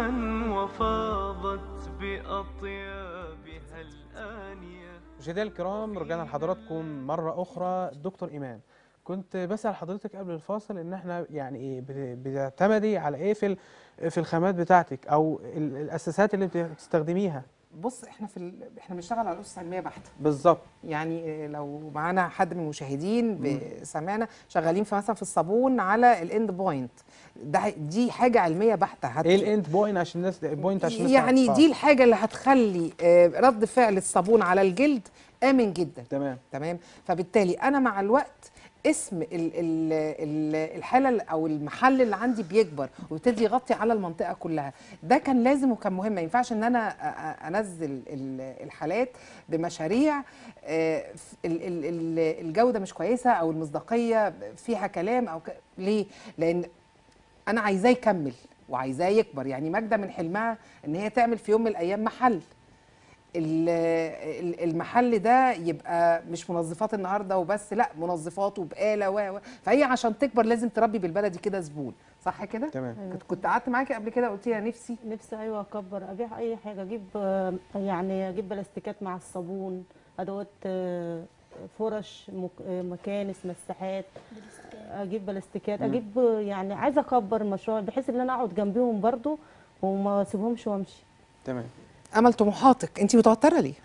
Speaker 7: وفاضت بأطيابها الآنية
Speaker 1: مشاهدينا الكرام رجعنا لحضراتكم مرة أخرى دكتور إيمان كنت بسأل حضرتك قبل الفاصل إن إحنا يعني إيه بت- بتعتمدي على إيه في ال- في الخامات بتاعتك أو ال- الأساسات اللي بت- بتستخدميها
Speaker 2: بص احنا في ال... احنا بنشتغل على اسس علميه بحته
Speaker 1: بالظبط
Speaker 2: يعني لو معانا حد من المشاهدين ب- سمعنا شغالين في مثلا في الصابون على الاند بوينت ده دي حاجه علميه بحته هت...
Speaker 1: إيه الإند بوينت عشان الناس بوينت عشان الناس
Speaker 2: يعني
Speaker 1: تعرف.
Speaker 2: دي الحاجه اللي هتخلي آه، رد فعل الصابون على الجلد امن جدا
Speaker 1: تمام
Speaker 2: تمام فبالتالي انا مع الوقت اسم ال ال ال الحاله ال- او المحل اللي عندي بيكبر ويبتدي يغطي على المنطقه كلها ده كان لازم وكان مهم ما ينفعش ان انا أ- أ- انزل ال- الحالات بمشاريع آه، ف- ال- ال- ال- الجوده مش كويسه او المصداقيه فيها كلام او ك... ليه لان انا عايزاه يكمل وعايزاه يكبر يعني ماجده من حلمها ان هي تعمل في يوم من الايام محل ال- ال- المحل ده يبقى مش منظفات النهارده وبس لا منظفات وبقاله و و- فهي عشان تكبر لازم تربي بالبلدي كده زبون صح كده
Speaker 1: تمام
Speaker 2: كنت كنت قعدت معاكي قبل كده قلت لي نفسي
Speaker 3: نفسي ايوه اكبر ابيع اي حاجه اجيب آه، يعني اجيب بلاستيكات مع الصابون ادوات آه، فرش مك- آه، مكانس مساحات اجيب بلاستيكات اجيب آه، يعني عايزه اكبر المشروع بحيث ان انا اقعد جنبيهم برضو وما اسيبهمش وامشي
Speaker 1: تمام
Speaker 2: امل طموحاتك انت متوتره ليه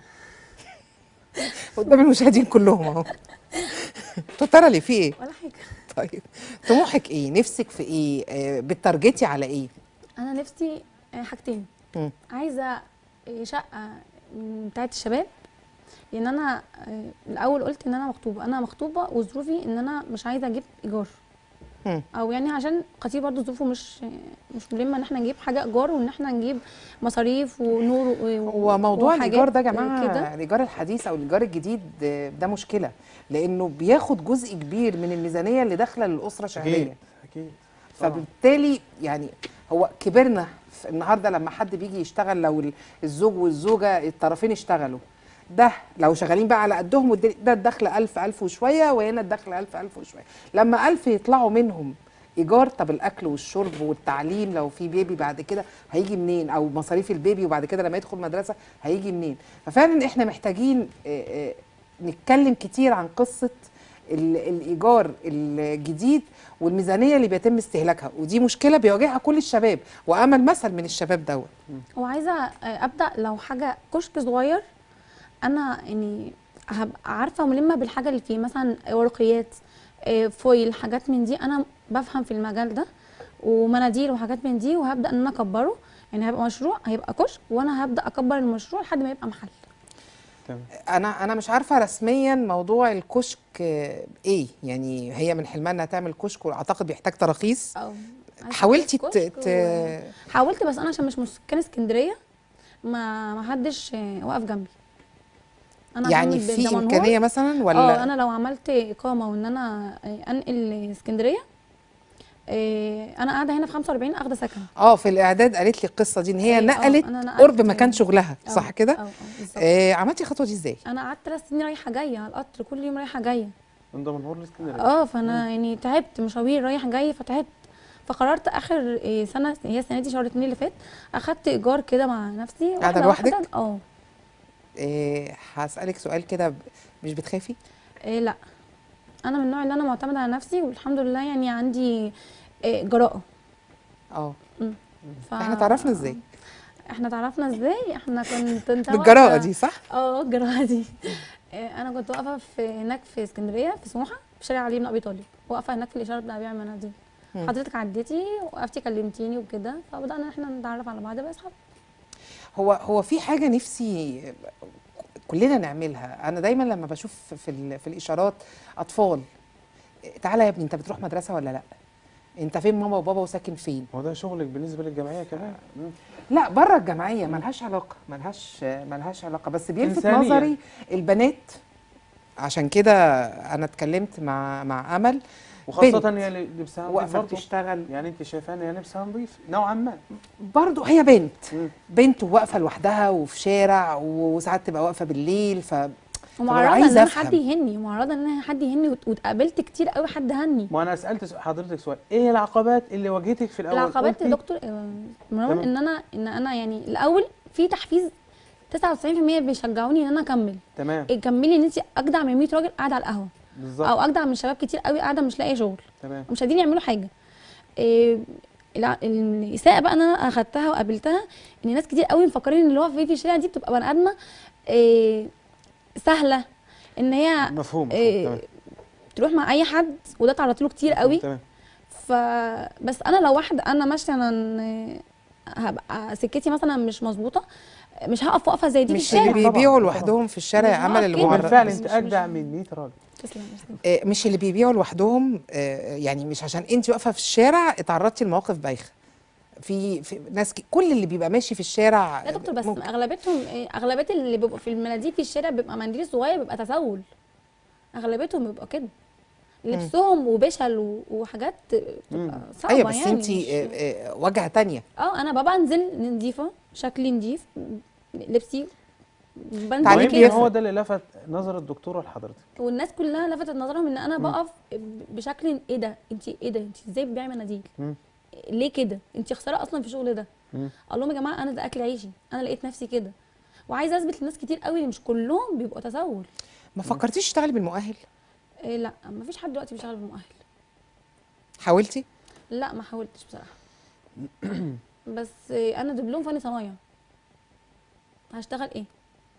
Speaker 2: قدام المشاهدين كلهم اهو متوتره ليه في ايه
Speaker 4: ولا حاجه
Speaker 2: طيب طموحك ايه نفسك في ايه آه، بتارجتي على ايه
Speaker 4: انا نفسي آه، حاجتين
Speaker 2: مم.
Speaker 4: عايزه آه، شقه م، بتاعت الشباب لان انا آه، الاول قلت ان انا مخطوبه انا مخطوبه وظروفي ان انا مش عايزه اجيب ايجار
Speaker 2: مم.
Speaker 4: او يعني عشان خطيب برضه ظروفه مش مش ملمه ان احنا نجيب حاجه ايجار وان احنا نجيب مصاريف ونور و-
Speaker 2: هو موضوع
Speaker 4: وحاجات
Speaker 2: الايجار ده يا جماعه
Speaker 4: كده
Speaker 2: الايجار الحديث او الايجار الجديد آه، ده مشكله لانه بياخد جزء كبير من الميزانيه اللي داخله للاسره شهريا
Speaker 1: أكيد أكيد طبعاً.
Speaker 2: فبالتالي يعني هو كبرنا في النهارده لما حد بيجي يشتغل لو ال- الزوج والزوجه الطرفين اشتغلوا ده لو شغالين بقى على قدهم والدنيا- ده الدخل 1000 1000 وشويه وهنا الدخل 1000 1000 وشويه لما 1000 يطلعوا منهم ايجار طب الاكل والشرب والتعليم لو في بيبي بعد كده هيجي منين او مصاريف البيبي وبعد كده لما يدخل مدرسه هيجي منين ففعلا احنا محتاجين آه، آه، نتكلم كتير عن قصه ال- الايجار الجديد والميزانيه اللي بيتم استهلاكها ودي مشكله بيواجهها كل الشباب وامل مثل من الشباب دوت
Speaker 4: وعايزه آه، ابدا لو حاجه كشك صغير انا يعني هبقى عارفه ملمه بالحاجه اللي فيه مثلا ورقيات آه، فويل حاجات من دي انا بفهم في المجال ده ومناديل وحاجات من دي وهبدا ان انا اكبره يعني هيبقى مشروع هيبقى كشك وانا هبدا اكبر المشروع لحد ما يبقى محل
Speaker 1: تمام
Speaker 2: انا انا مش عارفه رسميا موضوع الكشك آه، ايه يعني هي من حلمها انها تعمل كشك واعتقد بيحتاج تراخيص
Speaker 4: أو عايزة
Speaker 2: حاولتي ت...
Speaker 4: كشك
Speaker 2: ت...
Speaker 4: و- حاولت بس انا عشان مش من سكان اسكندريه ما ما حدش آه، وقف جنبي انا عشان
Speaker 2: يعني
Speaker 4: من
Speaker 2: في
Speaker 4: دمنهور،
Speaker 2: امكانيه مثلا
Speaker 4: اه
Speaker 2: ولا
Speaker 4: انا لو عملت اقامه وان انا انقل اسكندريه إيه، انا قاعده هنا في 45 اخده سكن
Speaker 2: اه في الاعداد قالت لي القصه دي ان هي
Speaker 4: إيه، آه،
Speaker 2: نقلت
Speaker 4: أنا نقلت
Speaker 2: قرب مكان
Speaker 4: يعني.
Speaker 2: شغلها
Speaker 4: آه،
Speaker 2: صح كده
Speaker 4: اه اه بالظبط
Speaker 2: آه عملتي الخطوه دي ازاي
Speaker 4: انا قعدت ثلاث سنين رايحه جايه على القطر كل يوم رايحه جايه
Speaker 1: من دمنهور لاسكندريه
Speaker 4: اه فانا يعني تعبت مشاوير رايح جاي فتعبت فقررت اخر إيه، سنه هي السنه دي شهر اتنين اللي فات اخدت ايجار كده مع نفسي
Speaker 2: قاعدة
Speaker 4: واحدة
Speaker 2: لوحدك؟
Speaker 4: واحدة. اه
Speaker 2: آه هسالك سؤال كده ب- مش بتخافي
Speaker 4: إيه لا انا من النوع اللي انا معتمده على نفسي والحمد لله يعني عندي إيه جراءه
Speaker 2: اه
Speaker 4: ف...
Speaker 2: احنا تعرفنا ازاي
Speaker 4: احنا تعرفنا ازاي احنا كنت انت
Speaker 2: بالجراءه
Speaker 4: واقفة-
Speaker 2: دي صح
Speaker 4: اه الجراءه دي إيه، انا كنت واقفه في هناك في اسكندريه في سموحه في شارع علي بن ابي طالب واقفه هناك في الاشاره بتاع بيع المناديل
Speaker 2: مم.
Speaker 4: حضرتك عديتي وقفتي كلمتيني وكده فبدانا احنا نتعرف على بعض بقى اصحاب
Speaker 2: هو هو في حاجه نفسي كلنا نعملها انا دايما لما بشوف في ال- في الاشارات اطفال تعالى يا ابني انت بتروح مدرسه ولا لا انت فين ماما وبابا وساكن فين
Speaker 1: هو ده شغلك بالنسبه للجمعيه كمان مم.
Speaker 2: لا بره الجمعيه ملهاش علاقه ملهاش ملهاش علاقه بس بيلفت
Speaker 1: إنسانية.
Speaker 2: نظري البنات عشان كده انا اتكلمت مع مع امل
Speaker 1: وخاصه
Speaker 2: بنت
Speaker 1: هي اللي لبسها نظيف
Speaker 2: واقفه
Speaker 1: برضه
Speaker 2: بتشتغل
Speaker 1: يعني انت شايفاها ان هي لبسها نظيف نوعا ما
Speaker 2: برضه هي بنت
Speaker 1: مم.
Speaker 2: بنت وواقفه لوحدها وفي شارع وساعات تبقى واقفه بالليل ف
Speaker 4: ومعرضه ان
Speaker 2: عايزة
Speaker 4: انا
Speaker 2: أفهم.
Speaker 4: حد يهني ومعرضه ان انا حد يهني وت- واتقابلت كتير قوي حد هني
Speaker 1: ما انا سالت سؤ- حضرتك سؤال ايه العقبات اللي واجهتك في الاول
Speaker 4: العقبات يا
Speaker 1: قلتي
Speaker 4: دكتور آه، مروان
Speaker 1: تمام.
Speaker 4: ان انا ان انا يعني الاول في تحفيز 99% بيشجعوني ان انا اكمل
Speaker 1: تمام
Speaker 4: إيه، كملي ان انت اجدع من 100 راجل قاعده على القهوه
Speaker 1: بالظبط
Speaker 4: او اجدع من شباب كتير قوي قاعده مش لاقيه شغل
Speaker 1: تمام
Speaker 4: مش قادرين يعملوا حاجه إيه الع- الاساءه بقى ان انا اخدتها وقابلتها ان ناس كتير قوي مفكرين ان اللي هو في في الشارع دي بتبقى بني ادمه إيه سهله ان هي
Speaker 1: مفهوم مفهوم
Speaker 4: إيه
Speaker 1: تمام
Speaker 4: تروح مع اي حد وده اتعرضت له كتير قوي
Speaker 1: تمام
Speaker 4: ف بس انا لو واحده انا ماشيه انا هبقى سكتي مثلا مش مظبوطه مش هقف وقفه زي دي في
Speaker 2: مش اللي
Speaker 4: الشارع
Speaker 1: طبعاً،
Speaker 2: بيبيعوا
Speaker 1: طبعاً.
Speaker 2: لوحدهم في الشارع يا
Speaker 4: مش
Speaker 2: امل
Speaker 4: هقف
Speaker 2: اللي
Speaker 4: كده.
Speaker 2: معرض
Speaker 1: وبالفعل
Speaker 4: بس
Speaker 1: انت
Speaker 4: مش-
Speaker 1: اجدع
Speaker 4: مش-
Speaker 1: من 100 راجل
Speaker 4: تسلم تسلم.
Speaker 2: آه، مش اللي بيبيعوا لوحدهم آه، يعني مش عشان انت واقفه في الشارع اتعرضتي لمواقف بايخه في, في ناس ك- كل اللي بيبقى ماشي في الشارع
Speaker 4: لا دكتور بس
Speaker 2: ممكن.
Speaker 4: اغلبيتهم إيه، اغلبيه اللي بيبقوا في المناديل في الشارع بيبقى منديل صغير بيبقى تسول اغلبيتهم بيبقى كده لبسهم وبشل و- وحاجات بتبقى صعبه
Speaker 2: ايوه بس
Speaker 4: يعني
Speaker 2: انت
Speaker 4: مش-
Speaker 2: واجهه تانية
Speaker 4: اه انا ببقى انزل نظيفه شكلي نظيف لبسي بنزل
Speaker 2: تعليم
Speaker 1: ويمكن
Speaker 2: بيفرق.
Speaker 1: هو ده اللي لفت نظر الدكتوره لحضرتك
Speaker 4: والناس كلها لفتت نظرهم ان انا بقف بشكل ايه ده انت ايه ده انت ازاي بتبيعي مناديل
Speaker 1: مم.
Speaker 4: ليه كده انت خساره اصلا في الشغل ده
Speaker 1: مم.
Speaker 4: اقول لهم يا جماعه انا ده اكل عيشي انا لقيت نفسي كده وعايزه اثبت لناس كتير قوي مش كلهم بيبقوا تسول
Speaker 2: ما فكرتيش تشتغلي بالمؤهل
Speaker 4: إيه لا ما فيش حد دلوقتي بيشتغل بالمؤهل
Speaker 2: حاولتي
Speaker 4: لا ما حاولتش بصراحه بس إيه انا دبلوم فني صنايع هشتغل ايه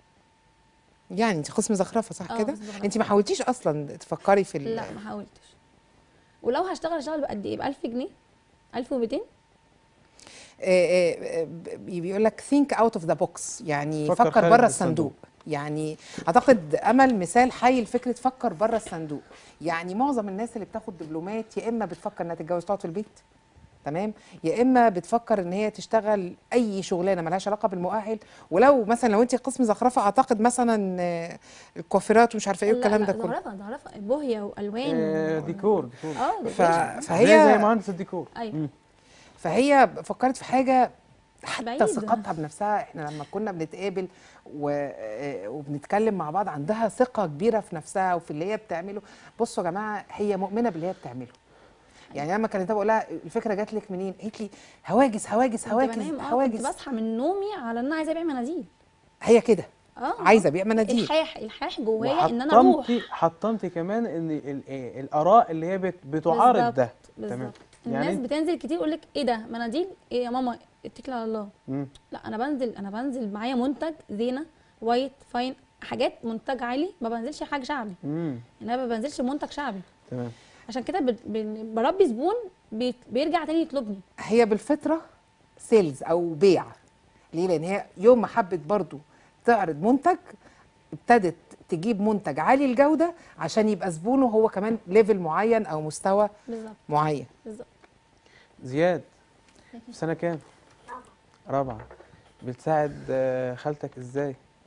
Speaker 2: يعني انت قسم زخرفه صح
Speaker 4: آه،
Speaker 2: كده
Speaker 4: قسم زخرفة.
Speaker 2: انت ما حاولتيش اصلا تفكري في ال-
Speaker 4: لا ما حاولتش ولو هشتغل هشتغل بقد ايه ب 1000 جنيه 1200
Speaker 2: آه، آه، بي- بيقول لك think out of the box يعني
Speaker 1: فكر
Speaker 2: فكر
Speaker 1: خارج
Speaker 2: بره
Speaker 1: الصندوق.
Speaker 2: الصندوق يعني اعتقد امل مثال حي لفكره فكر بره الصندوق يعني معظم الناس اللي بتاخد دبلومات يا اما بتفكر انها تتجوز تقعد في البيت تمام يا اما بتفكر ان هي تشتغل اي شغلانه ملهاش علاقه بالمؤهل ولو مثلا لو انت قسم زخرفه اعتقد مثلا آه، الكوافيرات ومش عارفه ايه والكلام ده كله
Speaker 4: زهرفه زهرفه بوهيه والوان
Speaker 1: آه،
Speaker 4: و-
Speaker 1: ديكور ديكور
Speaker 4: اه
Speaker 2: ف...
Speaker 4: ديكور.
Speaker 1: زي زي
Speaker 2: فهي
Speaker 1: مهندس الديكور
Speaker 4: ايوه
Speaker 1: مم.
Speaker 2: فهي فكرت في حاجه حتى
Speaker 4: بعيدة.
Speaker 2: ثقتها بنفسها احنا لما كنا بنتقابل و... آه، وبنتكلم مع بعض عندها ثقه كبيره في نفسها وفي اللي هي بتعمله بصوا يا جماعه هي مؤمنه باللي هي بتعمله يعني لما كانت بقول لها الفكره جات لك منين قالت لي هواجس هواجس
Speaker 4: كنت
Speaker 2: هواجس
Speaker 4: بنام اه كنت
Speaker 2: هواجس
Speaker 4: بصحى من نومي على ان انا عايزه ابيع مناديل
Speaker 2: هي كده
Speaker 4: اه
Speaker 2: عايزه ابيع مناديل
Speaker 4: الحاح الحاح جوايا ان انا اروح
Speaker 1: وحطمتي حطمتي كمان ان ال- إيه، الاراء اللي هي بت- بتعارض
Speaker 4: بالظبط،
Speaker 1: ده تمام
Speaker 4: بالظبط
Speaker 1: يعني
Speaker 4: الناس
Speaker 1: انت-
Speaker 4: بتنزل كتير يقول لك ايه ده مناديل ايه يا ماما اتكل على الله
Speaker 1: مم.
Speaker 4: لا انا بنزل انا بنزل معايا منتج زينه وايت فاين حاجات منتج عالي ما بنزلش حاجه شعبي
Speaker 1: مم.
Speaker 4: يعني انا ما بنزلش منتج شعبي
Speaker 1: تمام
Speaker 4: عشان كده بت- بن- بربي زبون بيت- بيرجع تاني يطلبني
Speaker 2: هي بالفطره سيلز او بيع ليه لان هي يوم ما حبت برضو تعرض منتج ابتدت تجيب منتج عالي الجوده عشان يبقى زبونه هو كمان ليفل معين او مستوى
Speaker 4: بالظبط
Speaker 2: معين
Speaker 4: بالظبط
Speaker 1: زياد في سنه كام رابعه بتساعد آه، خالتك ازاي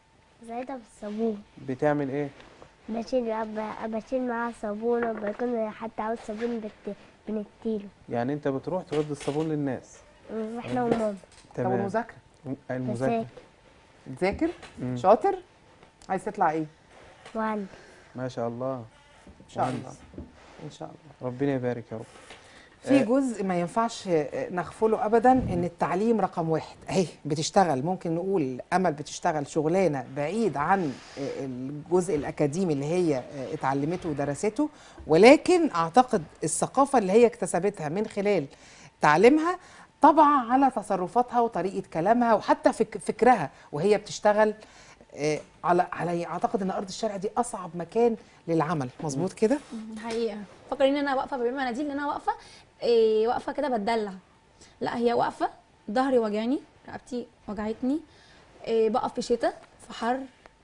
Speaker 8: بساعدها في الصابون
Speaker 1: بتعمل ايه
Speaker 8: بشيل ب- بشيل معاها صابون وبكون حتى عاوز صابون بت... بنكتيله
Speaker 1: يعني انت بتروح تودي الصابون للناس
Speaker 8: واحنا وماما
Speaker 2: طب
Speaker 1: تمام
Speaker 2: والمذاكره
Speaker 1: المذاكره
Speaker 2: بتذاكر
Speaker 1: مم.
Speaker 2: شاطر عايز تطلع ايه
Speaker 8: وعندي
Speaker 1: ما شاء الله
Speaker 2: ان شاء الله
Speaker 1: مهندس.
Speaker 2: ان شاء الله
Speaker 1: ربنا يبارك يا رب
Speaker 2: في
Speaker 1: آه.
Speaker 2: جزء ما ينفعش آه، نغفله ابدا ان التعليم رقم واحد اهي بتشتغل ممكن نقول امل بتشتغل شغلانه بعيد عن آه، الجزء الاكاديمي اللي هي آه، اتعلمته ودرسته ولكن اعتقد الثقافه اللي هي اكتسبتها من خلال تعليمها طبعا على تصرفاتها وطريقه كلامها وحتى فك فكرها وهي بتشتغل آه، على على اعتقد ان ارض الشارع دي اصعب مكان للعمل مظبوط كده
Speaker 4: حقيقه فاكرين ان انا واقفه ببيع مناديل ان انا واقفه إيه واقفه كده بتدلع لا هي واقفه ظهري وجعني رقبتي وجعتني إيه بقف في شتاء في حر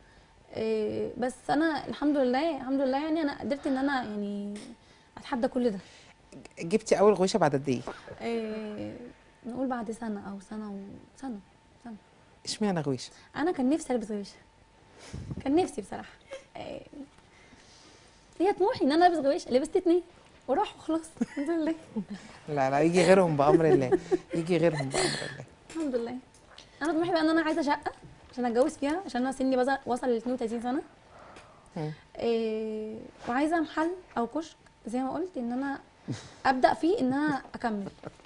Speaker 4: إيه بس انا الحمد لله الحمد لله يعني انا قدرت ان انا يعني اتحدى كل ده
Speaker 2: جبتي اول غويشه بعد قد ايه
Speaker 4: إيه نقول بعد سنه او سنه وسنه سنه
Speaker 2: اشمعنى غويشه
Speaker 4: انا كان نفسي البس غويشه كان نفسي بصراحه إيه هي طموحي ان انا البس غويشه لبست اتنين وراح وخلاص الحمد لله
Speaker 2: لا لا يجي غيرهم بامر الله يجي غيرهم بامر الله
Speaker 4: الحمد لله انا طموحي بقى ان انا عايزه شقه عشان اتجوز فيها عشان انا سني بز- وصل ل 32 سنه
Speaker 2: مم.
Speaker 4: إيه وعايزه محل او كشك زي ما قلت ان انا ابدا فيه ان انا اكمل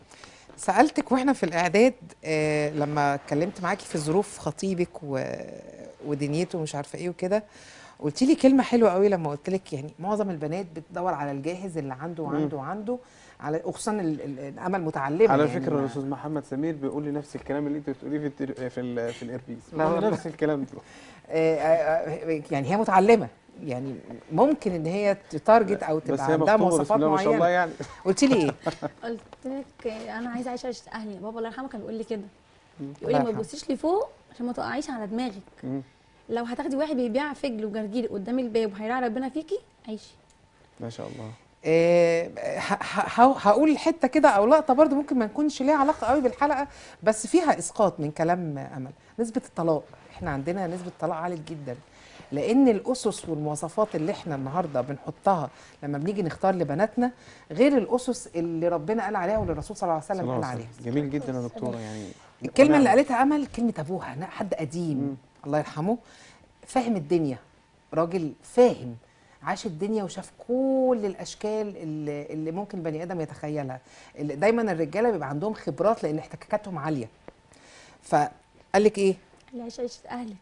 Speaker 2: سالتك واحنا في الاعداد آه لما اتكلمت معاكي في ظروف خطيبك و... ودنيته ومش عارفه ايه وكده قلت لي كلمه حلوه قوي لما قلت لك يعني معظم البنات بتدور على الجاهز اللي عنده وعنده وعنده على وخصوصا ال- ال- الامل متعلمه
Speaker 1: على
Speaker 2: يعني
Speaker 1: فكره
Speaker 2: ما-
Speaker 1: الاستاذ محمد سمير بيقول لي نفس الكلام اللي انت بتقوليه في التر... في ال... في الاربيز
Speaker 2: لا
Speaker 1: بيقول لي
Speaker 2: والله.
Speaker 1: نفس الكلام ده
Speaker 2: آه، آه، آه، يعني هي متعلمه يعني ممكن ان هي تتارجت او
Speaker 1: بس
Speaker 2: تبقى
Speaker 1: هي
Speaker 2: عندها
Speaker 1: مخطوبه بسم
Speaker 2: مواصفات
Speaker 1: الله ما شاء الله
Speaker 2: معينه
Speaker 1: يعني
Speaker 2: قلت لي ايه
Speaker 4: قلت لك انا عايزه اعيش عيشه اهلي بابا الله يرحمه كان بيقول لي كده يقول
Speaker 2: الله
Speaker 4: لي ما
Speaker 2: يرحمه.
Speaker 4: تبصيش لفوق عشان ما تقعيش على دماغك
Speaker 1: مم.
Speaker 4: لو هتاخدي واحد بيبيع فجل وجرجير قدام الباب وهيراعي ربنا فيكي عيشي
Speaker 1: ما شاء الله
Speaker 2: آه، ه- ه- ه- هقول حته كده او لقطه برضو ممكن ما نكونش ليها علاقه قوي بالحلقه بس فيها اسقاط من كلام امل نسبه الطلاق احنا عندنا نسبه طلاق عاليه جدا لان الاسس والمواصفات اللي احنا النهارده بنحطها لما بنيجي نختار لبناتنا غير الاسس اللي ربنا قال عليها واللي الرسول صلى الله عليه
Speaker 1: صلى
Speaker 2: وسلم
Speaker 1: الله
Speaker 2: قال
Speaker 1: عليه
Speaker 2: عليها
Speaker 1: وسلم. جميل جدا يا دكتوره يعني
Speaker 2: الكلمه اللي
Speaker 1: ونعم.
Speaker 2: قالتها امل كلمه ابوها نا- حد قديم الله يرحمه فاهم الدنيا راجل فاهم عاش الدنيا وشاف كل الاشكال اللي, اللي ممكن بني ادم يتخيلها اللي دايما الرجاله بيبقى عندهم خبرات لان احتكاكاتهم عاليه فقال لك ايه
Speaker 4: اللي عيش عيشه اهلك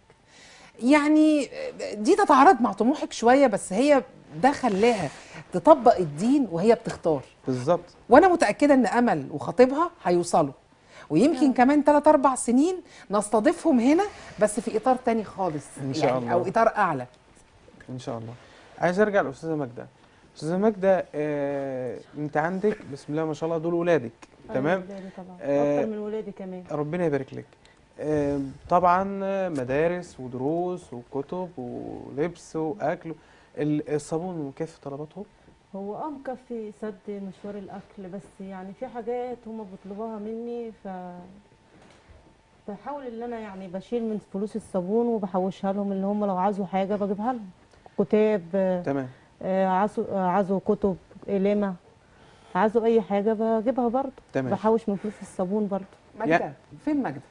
Speaker 2: يعني دي تتعارض مع طموحك شويه بس هي ده خلاها تطبق الدين وهي بتختار
Speaker 1: بالظبط
Speaker 2: وانا متاكده ان امل وخطيبها هيوصلوا ويمكن كمان 3 4 سنين نستضيفهم هنا بس في اطار تاني خالص
Speaker 1: إن شاء
Speaker 2: يعني
Speaker 1: الله.
Speaker 2: او اطار اعلى
Speaker 1: ان شاء الله عايز ارجع لاستاذه ماجده استاذه ماجده آه، انت عندك بسم الله ما شاء الله دول ولادك تمام
Speaker 3: ولادي طبعا
Speaker 1: آه،
Speaker 3: اكتر من ولادي كمان
Speaker 1: ربنا يبارك لك آه، طبعا مدارس ودروس وكتب ولبس واكل ال- الصابون مكفي طلباتهم
Speaker 3: هو اه مكفي سد مشوار الاكل بس يعني في حاجات هما بيطلبوها مني ف بحاول ان انا يعني بشيل من فلوس الصابون وبحوشها لهم اللي هم لو عايزوا حاجه بجيبها لهم كتاب آه،
Speaker 1: تمام
Speaker 3: آه، عايزوا آه، عايزوا كتب قلمه عايزوا اي حاجه بجيبها برضه
Speaker 1: تمام.
Speaker 3: بحوش من فلوس الصابون برضه
Speaker 2: ماجده فين ماجده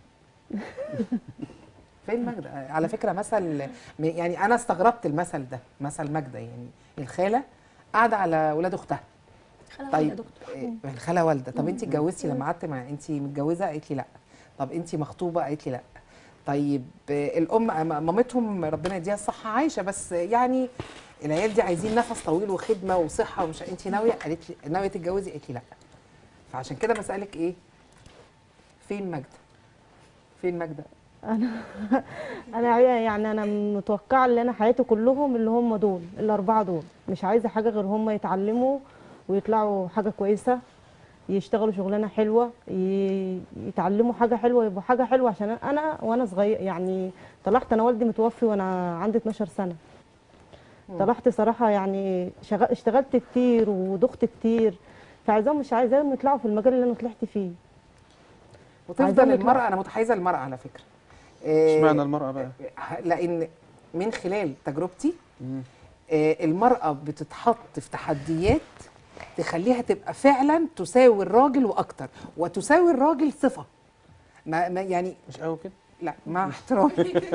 Speaker 2: فين ماجده على فكره مثل م- يعني انا استغربت المثل ده مثل ماجده يعني الخاله قاعده على ولاد اختها
Speaker 4: خلاص
Speaker 2: طيب
Speaker 4: يا دكتور
Speaker 2: إيه، الخاله والده طب انت اتجوزتي لما قعدت مع انت متجوزه قالت لي لا طب انت مخطوبه قالت لي لا طيب آه، الام م- مامتهم ربنا يديها الصحه عايشه بس يعني العيال دي عايزين نفس طويل وخدمه وصحه ومش انت ناويه قالت لي ناويه تتجوزي قالت لي لا فعشان كده بسالك ايه فين ماجده فين ماجده
Speaker 3: انا انا يعني انا متوقعه ان انا حياتي كلهم اللي هم دول الاربعه دول مش عايزه حاجه غير هم يتعلموا ويطلعوا حاجه كويسه يشتغلوا شغلانه حلوه ي- يتعلموا حاجه حلوه يبقوا حاجه حلوه عشان انا وانا صغير يعني طلعت انا والدي متوفي وانا عندي 12 سنه طلعت صراحه يعني شغل اشتغلت كتير ودخت كتير فعايزاهم مش عايزاهم يطلعوا في المجال اللي انا طلعت فيه
Speaker 2: وتفضل
Speaker 3: عايزين يطلعوا.
Speaker 2: المرأة أنا متحيزة للمرأة على فكرة آه،
Speaker 1: اشمعنى المرأة بقى؟
Speaker 2: لان من خلال تجربتي
Speaker 1: مم.
Speaker 2: آه، المرأة بتتحط في تحديات تخليها تبقى فعلا تساوي الراجل واكتر وتساوي الراجل صفة ما ما يعني
Speaker 1: مش قوي كده؟
Speaker 2: لا مع احترامي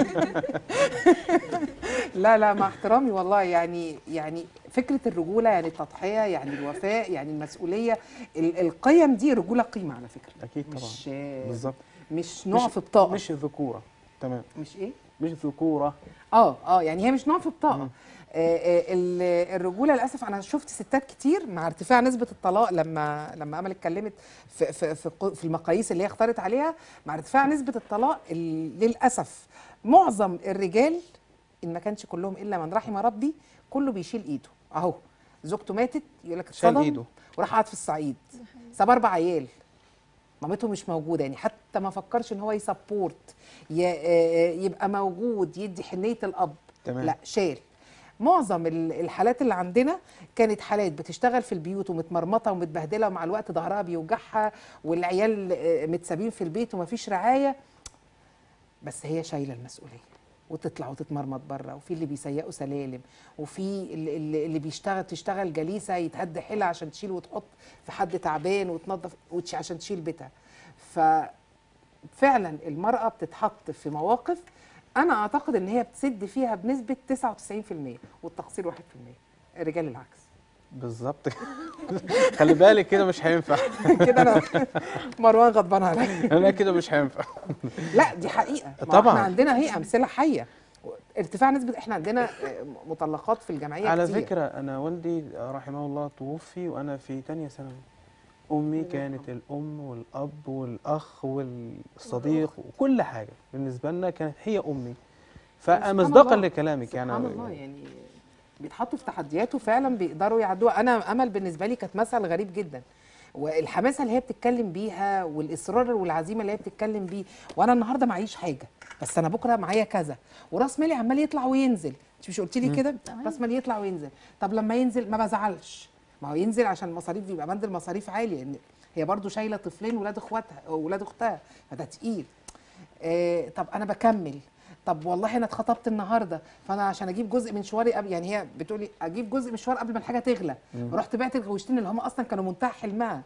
Speaker 2: لا لا مع احترامي والله يعني يعني فكرة الرجولة يعني التضحية يعني الوفاء يعني المسؤولية ال- القيم دي رجولة قيمة على فكرة
Speaker 1: أكيد طبعا
Speaker 2: مش
Speaker 1: بالظبط
Speaker 2: مش نوع
Speaker 1: مش-
Speaker 2: في الطاقة
Speaker 1: مش ذكورة تمام
Speaker 2: مش ايه؟
Speaker 1: مش ذكورة
Speaker 2: اه اه يعني هي مش نوع في الطاقه
Speaker 1: مم.
Speaker 2: آه آه ال- الرجوله للاسف انا شفت ستات كتير مع ارتفاع نسبه الطلاق لما لما امل اتكلمت في في في, قو- في المقاييس اللي هي اختارت عليها مع ارتفاع نسبه الطلاق ال- للاسف معظم الرجال ان ما كانش كلهم الا من رحم ربي كله بيشيل ايده اهو زوجته ماتت يقول لك
Speaker 1: شال
Speaker 2: اتصدم
Speaker 1: إيده.
Speaker 2: وراح قعد في الصعيد ساب اربع عيال مامته مش موجوده يعني حتى ما فكرش ان هو يسبورت ي- آه، يبقى موجود يدي حنيه الاب
Speaker 1: تمام.
Speaker 2: لا شال معظم ال- الحالات اللي عندنا كانت حالات بتشتغل في البيوت ومتمرمطه ومتبهدله ومع الوقت ظهرها بيوجعها والعيال آه، متسابين في البيت ومفيش رعايه بس هي شايله المسؤوليه وتطلع وتتمرمط بره وفي اللي بيسيقوا سلالم وفي اللي, اللي اللي بيشتغل تشتغل جليسه يتهد حيلها عشان تشيل وتحط في حد تعبان وتنظف وتش- عشان تشيل بيتها ففعلا المراه بتتحط في مواقف انا اعتقد ان هي بتسد فيها بنسبه 99% والتقصير 1% الرجال العكس
Speaker 1: بالظبط خلي بالك كده مش هينفع
Speaker 2: كده انا مروان غضبان عليا
Speaker 1: لا كده مش هينفع
Speaker 2: لا دي حقيقه ما
Speaker 1: طبعاً.
Speaker 2: احنا عندنا هي امثله حيه ارتفاع نسبه احنا عندنا آه، مطلقات في الجمعيه
Speaker 1: على
Speaker 2: كتير.
Speaker 1: فكرة أنا والدي رحمه الله توفي وأنا في تانية ثانوي أمي كانت الأم والأب والأخ والصديق وكل حاجة بالنسبة لنا كانت هي أمي
Speaker 2: سبحان
Speaker 1: فمصداقا
Speaker 2: الله.
Speaker 1: لكلامك يعني
Speaker 2: سبحان الله يعني بيتحطوا في تحديات وفعلا بيقدروا يعدوها انا امل بالنسبه لي كانت مثل غريب جدا والحماسه اللي هي بتتكلم بيها والاصرار والعزيمه اللي هي بتتكلم بيه وانا النهارده معيش حاجه بس انا بكره معايا كذا وراس مالي عمال يطلع وينزل انت مش قلت لي كده
Speaker 4: تمام.
Speaker 2: راس مالي يطلع وينزل طب لما ينزل ما بزعلش ما هو ينزل عشان المصاريف بيبقى بند المصاريف عالي لان هي برضو شايله طفلين ولاد اخواتها ولاد اختها فده تقيل آه طب انا بكمل طب والله انا اتخطبت النهارده فانا عشان اجيب جزء من شواري قبل يعني هي بتقولي اجيب جزء من الشوار قبل ما الحاجه تغلى رحت بعت الغوشتين اللي هم اصلا كانوا منتهى حلمها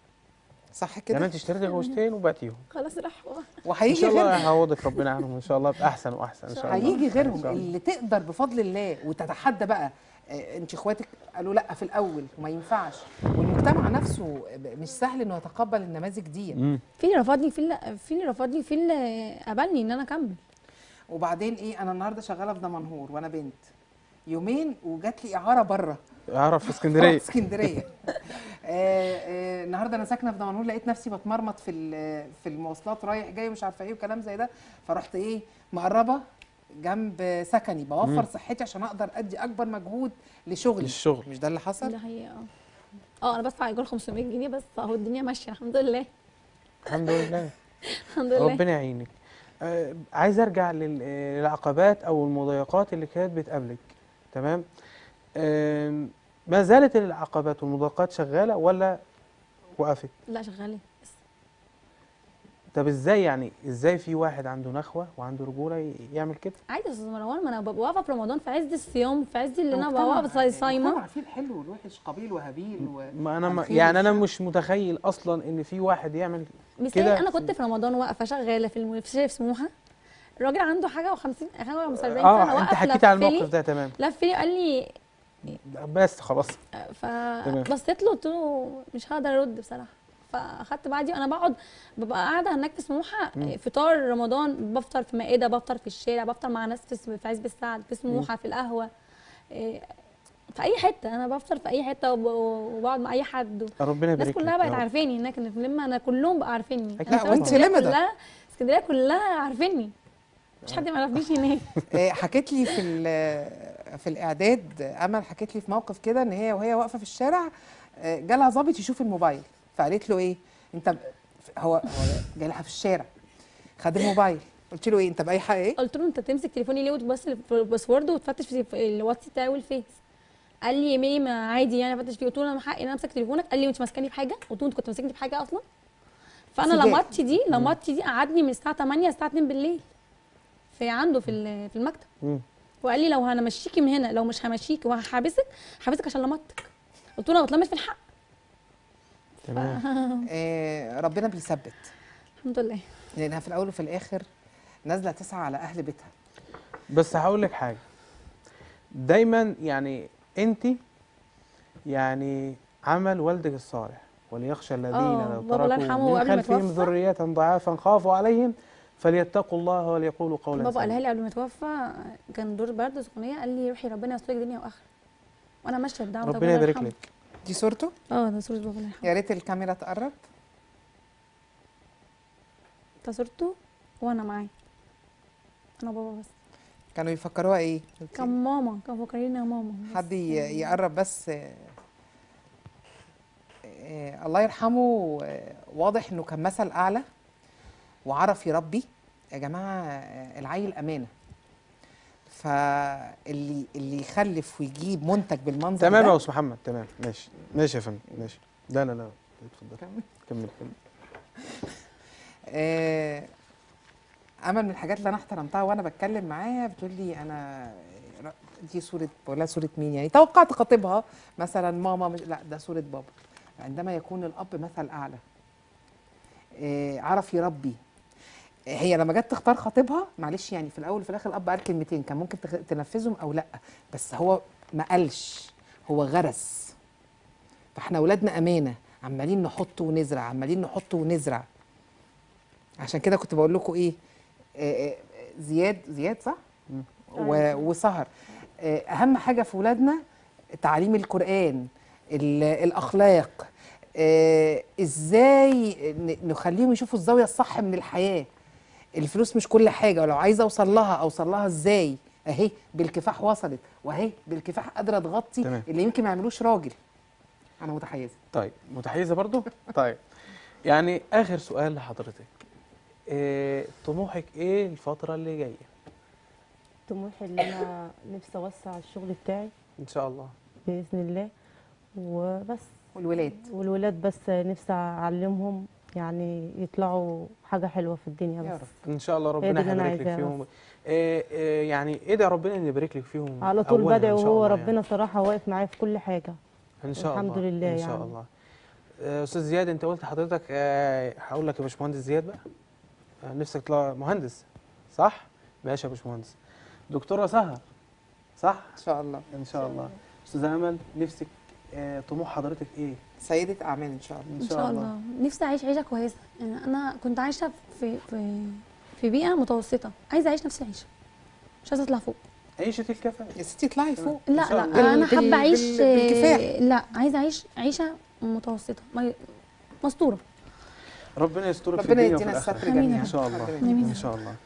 Speaker 2: صح كده
Speaker 1: يعني أنت اشتريتي غوشتين وبعتيهم
Speaker 4: خلاص راحوا
Speaker 1: إن
Speaker 2: وهيجي
Speaker 1: شاء الله
Speaker 2: غيرهم
Speaker 1: يعوضك ربنا عنهم إن شاء الله بأحسن وأحسن إن شاء الله
Speaker 2: هيجي
Speaker 1: إن
Speaker 2: غيرهم
Speaker 1: شاء الله.
Speaker 2: اللي تقدر بفضل الله وتتحدى بقى آه، انت اخواتك قالوا لا في الاول وما ينفعش والمجتمع نفسه مش سهل انه يتقبل النماذج دي
Speaker 1: مم.
Speaker 4: في اللي رفضني في اللي في اللي رفضني وفي اللي قبلني ان انا اكمل
Speaker 2: وبعدين ايه انا النهارده شغاله في دمنهور وانا بنت يومين وجات لي اعاره بره
Speaker 1: أعرف في اسكندرية
Speaker 2: في اسكندريه آه، آه، النهارده انا ساكنه في دمنهور لقيت نفسي بتمرمط في ال- في المواصلات رايح جاي مش عارفه ايه وكلام زي ده فرحت ايه مقربه جنب سكني بوفر صحتي عشان اقدر ادي اكبر مجهود لشغلي
Speaker 1: للشغل.
Speaker 2: مش ده اللي حصل
Speaker 4: ده حقيقة اه اه انا بدفع ايجار 500 جنيه بس اهو الدنيا ماشيه الحمد لله
Speaker 1: الحمد لله
Speaker 4: الحمد لله
Speaker 1: ربنا يعينك آه، عايز ارجع لل- آه، للعقبات او المضايقات اللي كانت بتقابلك تمام آم، ما زالت العقبات والمضايقات شغاله ولا وقفت
Speaker 4: لا شغاله بس
Speaker 1: طب ازاي يعني ازاي في واحد عنده نخوه وعنده رجوله ي- يعمل كده
Speaker 4: عادي يا استاذ مروان ما انا ببقى واقفه في رمضان في عز الصيام في عز اللي انا
Speaker 2: المجتمع-
Speaker 4: ببقى واقفه
Speaker 2: المجتمع
Speaker 4: صايمه
Speaker 2: فيه الحلو والوحش قبيل وهابيل و...
Speaker 1: ما انا ما
Speaker 2: الخير
Speaker 1: يعني انا
Speaker 2: والشر.
Speaker 1: مش متخيل اصلا ان في واحد يعمل
Speaker 4: مثال
Speaker 1: كده
Speaker 4: انا كنت في رمضان واقفه شغاله في الم- في شارع سموحه الراجل عنده حاجه و50 حاجه و 75 سنه
Speaker 1: اه انت
Speaker 4: واقف
Speaker 1: حكيت على
Speaker 4: لف لي-
Speaker 1: الموقف ده تمام
Speaker 4: لف لي قال لي
Speaker 1: بس خلاص
Speaker 4: فبصيت له قلت له مش هقدر ارد بصراحه فاخدت بعدي وانا بقعد ببقى قاعده هناك في سموحه فطار رمضان بفطر في مائده بفطر في الشارع بفطر مع ناس في سم- في عزب السعد في سموحه في القهوه إيه، في اي حته انا بفطر في اي حته وب- وبقعد مع اي حد
Speaker 1: ربنا
Speaker 4: الناس
Speaker 1: يبارك
Speaker 4: كلها
Speaker 1: لك
Speaker 4: بقت
Speaker 1: يا رب.
Speaker 4: عارفاني هناك إن في لما انا كلهم بقى عارفيني
Speaker 1: أكيد
Speaker 4: أنا
Speaker 1: طبعاً.
Speaker 4: فعلاً
Speaker 2: وأنت
Speaker 4: اسكندرية
Speaker 2: لمدة.
Speaker 4: كلها اسكندريه كلها عارفيني مش حد ما يعرفنيش هناك
Speaker 2: آه، حكيت لي في ال- في الاعداد امل حكيت لي في موقف كده ان هي وهي واقفه في الشارع آه، جالها ظابط يشوف الموبايل فقالت له ايه انت ب- هو هو جاي لها في الشارع خد الموبايل قلت له ايه انت باي حاجه ايه
Speaker 4: قلت له انت تمسك تليفوني ليه وتبص في الباسورد وتفتش في في الواتس بتاعي والفيس قال لي مي ما عادي يعني افتش فيه قلت له انا من حقي ان انا امسك تليفونك قال لي انت ماسكاني بحاجه قلت له انت كنت ماسكني بحاجه اصلا فانا
Speaker 2: سجاء.
Speaker 4: لمطتي دي لمطتي دي قعدني من الساعه 8 للساعه 2 بالليل في عنده في ال- في المكتب
Speaker 1: مم.
Speaker 4: وقال لي لو هنمشيكي من هنا لو مش همشيكي وهحبسك هحبسك عشان لمطك قلت له انا بتلمس في الحق
Speaker 1: تمام
Speaker 2: آه ربنا بيثبت
Speaker 4: الحمد لله
Speaker 2: لانها في الاول وفي الاخر نازله تسعى على اهل بيتها
Speaker 1: بس هقول لك حاجه دايما يعني انت يعني عمل والدك الصالح وليخشى الذين
Speaker 4: آه،
Speaker 1: لو
Speaker 4: بابا الله
Speaker 1: تركوا
Speaker 4: يرحمه
Speaker 1: من
Speaker 4: قبل ما
Speaker 1: خلفهم
Speaker 4: يتوفى.
Speaker 1: ذرية ضعافا خافوا عليهم فليتقوا الله وليقولوا قولا
Speaker 4: بابا قالها
Speaker 1: سديدا
Speaker 4: لي قبل ما يتوفى كان دور برد سخونيه قال لي روحي ربنا يسترك دنيا واخره وانا ماشيه بدعوه
Speaker 1: ربنا يبارك لك
Speaker 2: دي صورته
Speaker 4: اه ده صوره بابا الله يرحمه
Speaker 2: يا ريت الكاميرا تقرب
Speaker 4: ده صورته وانا معاه انا وبابا بس
Speaker 2: كانوا يفكروها ايه
Speaker 4: كان ماما كان فاكرين يا ماما بس
Speaker 2: حد ي- يقرب بس آه، آه، الله يرحمه آه، واضح انه كان مثل اعلى وعرف يربي يا جماعه آه، العيل امانه فاللي اللي يخلف ويجيب منتج بالمنظر
Speaker 1: تمام يا
Speaker 2: ده
Speaker 1: استاذ محمد تمام ماشي ماشي يا فندم ماشي لا لا لا اتفضل
Speaker 2: كمل.
Speaker 1: كمل كمل
Speaker 2: آه، امل من الحاجات اللي انا احترمتها وانا بتكلم معاها بتقول لي انا دي صوره بقول لها صوره مين يعني توقعت خطيبها مثلا ماما مش لا ده صوره بابا عندما يكون الاب مثل اعلى آه، عرف يربي هي لما جت تختار خطيبها معلش يعني في الاول وفي الاخر الاب قال كلمتين كان ممكن تخ- تنفذهم او لا بس هو ما قالش هو غرس فاحنا اولادنا امانه عمالين نحط ونزرع عمالين نحط ونزرع عشان كده كنت بقول لكم ايه آه، آه، زياد زياد صح و- وسهر آه، اهم حاجه في ولادنا تعليم القران ال- الاخلاق آه، ازاي ن- نخليهم يشوفوا الزاويه الصح من الحياه الفلوس مش كل حاجه ولو عايزه اوصل لها اوصل لها ازاي اهي بالكفاح وصلت واهي بالكفاح قادره تغطي
Speaker 1: تمام.
Speaker 2: اللي يمكن ما يعملوش راجل انا متحيزه
Speaker 1: طيب متحيزه برضو طيب يعني اخر سؤال لحضرتك إيه طموحك ايه الفتره اللي جايه
Speaker 3: طموحي ان انا نفسي اوسع الشغل بتاعي
Speaker 1: ان شاء الله
Speaker 3: باذن الله وبس
Speaker 2: والولاد
Speaker 3: والولاد بس نفسي اعلمهم يعني يطلعوا حاجه حلوه في الدنيا
Speaker 2: يا
Speaker 3: بس
Speaker 2: رب
Speaker 1: ان شاء الله
Speaker 3: دي
Speaker 1: ربنا
Speaker 3: اللي أنا
Speaker 1: هيبارك لك
Speaker 3: عايزاها
Speaker 1: فيهم إيه إيه يعني ادعي ربنا ان يبارك لك فيهم
Speaker 3: على طول
Speaker 1: أولاً
Speaker 3: بدعي
Speaker 1: إن شاء
Speaker 3: وهو
Speaker 1: الله يعني.
Speaker 3: ربنا صراحه واقف معايا في كل حاجه
Speaker 1: ان شاء
Speaker 3: الحمد
Speaker 1: الله
Speaker 3: لله
Speaker 1: ان شاء
Speaker 3: يعني.
Speaker 1: الله آه، استاذ زياد انت قلت حضرتك آه، هقول لك يا باشمهندس زياد بقى آه، نفسك تطلع مهندس صح ماشي يا باشمهندس دكتوره سهر صح
Speaker 2: ان شاء الله
Speaker 1: ان شاء الله استاذه امل نفسك آه، طموح حضرتك ايه
Speaker 2: سيده اعمال ان شاء الله
Speaker 4: ان شاء الله نفسي اعيش عيشه كويسه يعني انا كنت عايشه في في في بيئه متوسطه عايزه اعيش نفس العيشه مش عايزه اطلع فوق
Speaker 1: عيشه الكفاءه
Speaker 2: يا ستي اطلعي فوق
Speaker 4: لا
Speaker 1: إن شاء
Speaker 4: لا
Speaker 1: الله.
Speaker 4: انا
Speaker 2: بال-
Speaker 4: حابه اعيش
Speaker 2: بال- بالكفاح.
Speaker 4: لا عايزه اعيش عيشه متوسطه ما- مستوره
Speaker 1: ربنا يسترك في
Speaker 2: ربنا
Speaker 1: الدنيا وفي
Speaker 2: يدينا
Speaker 1: الاخره
Speaker 2: الستر
Speaker 4: آمين يا
Speaker 2: جميعا
Speaker 1: ان شاء الله
Speaker 2: ربنا
Speaker 4: آمين.
Speaker 1: ان شاء الله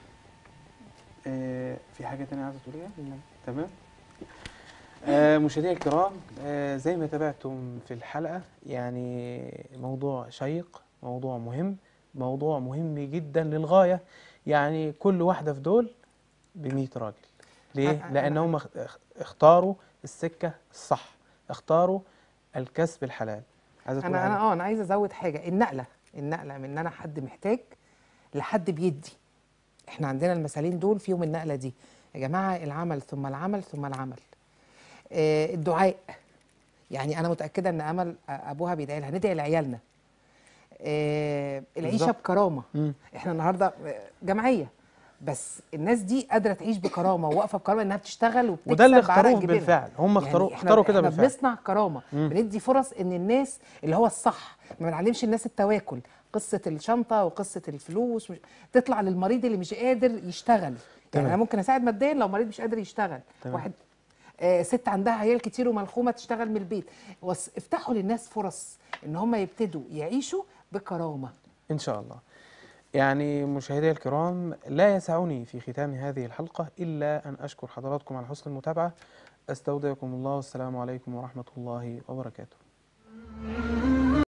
Speaker 1: آه، في حاجه تانية عايزه تقوليها تمام آه، مشاهدينا الكرام آه، زي ما تابعتم في الحلقه يعني موضوع شيق موضوع مهم موضوع مهم جدا للغايه يعني كل واحده في دول ب راجل ليه
Speaker 2: أنا-
Speaker 1: لان
Speaker 2: أنا-
Speaker 1: هم اخ- اخ- اختاروا السكه الصح اختاروا الكسب الحلال عايزه تقولي
Speaker 2: انا انا
Speaker 1: حاجة؟
Speaker 2: اه انا عايزه ازود حاجه النقله النقله من ان انا حد محتاج لحد بيدي احنا عندنا المثالين دول فيهم النقله دي يا جماعه العمل ثم العمل ثم العمل آه الدعاء يعني انا متاكده ان امل آه، ابوها بيدعي لها ندعي لعيالنا آه العيشه
Speaker 1: بالظبط.
Speaker 2: بكرامه
Speaker 1: مم.
Speaker 2: احنا النهارده آه، جمعيه بس الناس دي قادره تعيش بكرامه وواقفه بكرامه انها بتشتغل وبتكسب
Speaker 1: وده اللي
Speaker 2: بعرق
Speaker 1: اختاروه
Speaker 2: جبينها.
Speaker 1: بالفعل هم اختاروا
Speaker 2: احنا-
Speaker 1: اختاروا كده
Speaker 2: احنا
Speaker 1: بالفعل
Speaker 2: بنصنع كرامه
Speaker 1: مم.
Speaker 2: بندي فرص ان الناس اللي هو الصح ما بنعلمش الناس التواكل قصه الشنطه وقصه الفلوس مش تطلع للمريض اللي مش قادر يشتغل يعني
Speaker 1: تمام.
Speaker 2: انا ممكن اساعد ماديا لو مريض مش قادر يشتغل
Speaker 1: تمام.
Speaker 2: واحد آه ست عندها عيال كتير وملخومه تشتغل من البيت وس- افتحوا للناس فرص ان هم يبتدوا يعيشوا بكرامه
Speaker 1: إن شاء الله يعني مشاهدي الكرام لا يسعني في ختام هذه الحلقة إلا أن أشكر حضراتكم على حسن المتابعة أستودعكم الله والسلام عليكم ورحمة الله وبركاته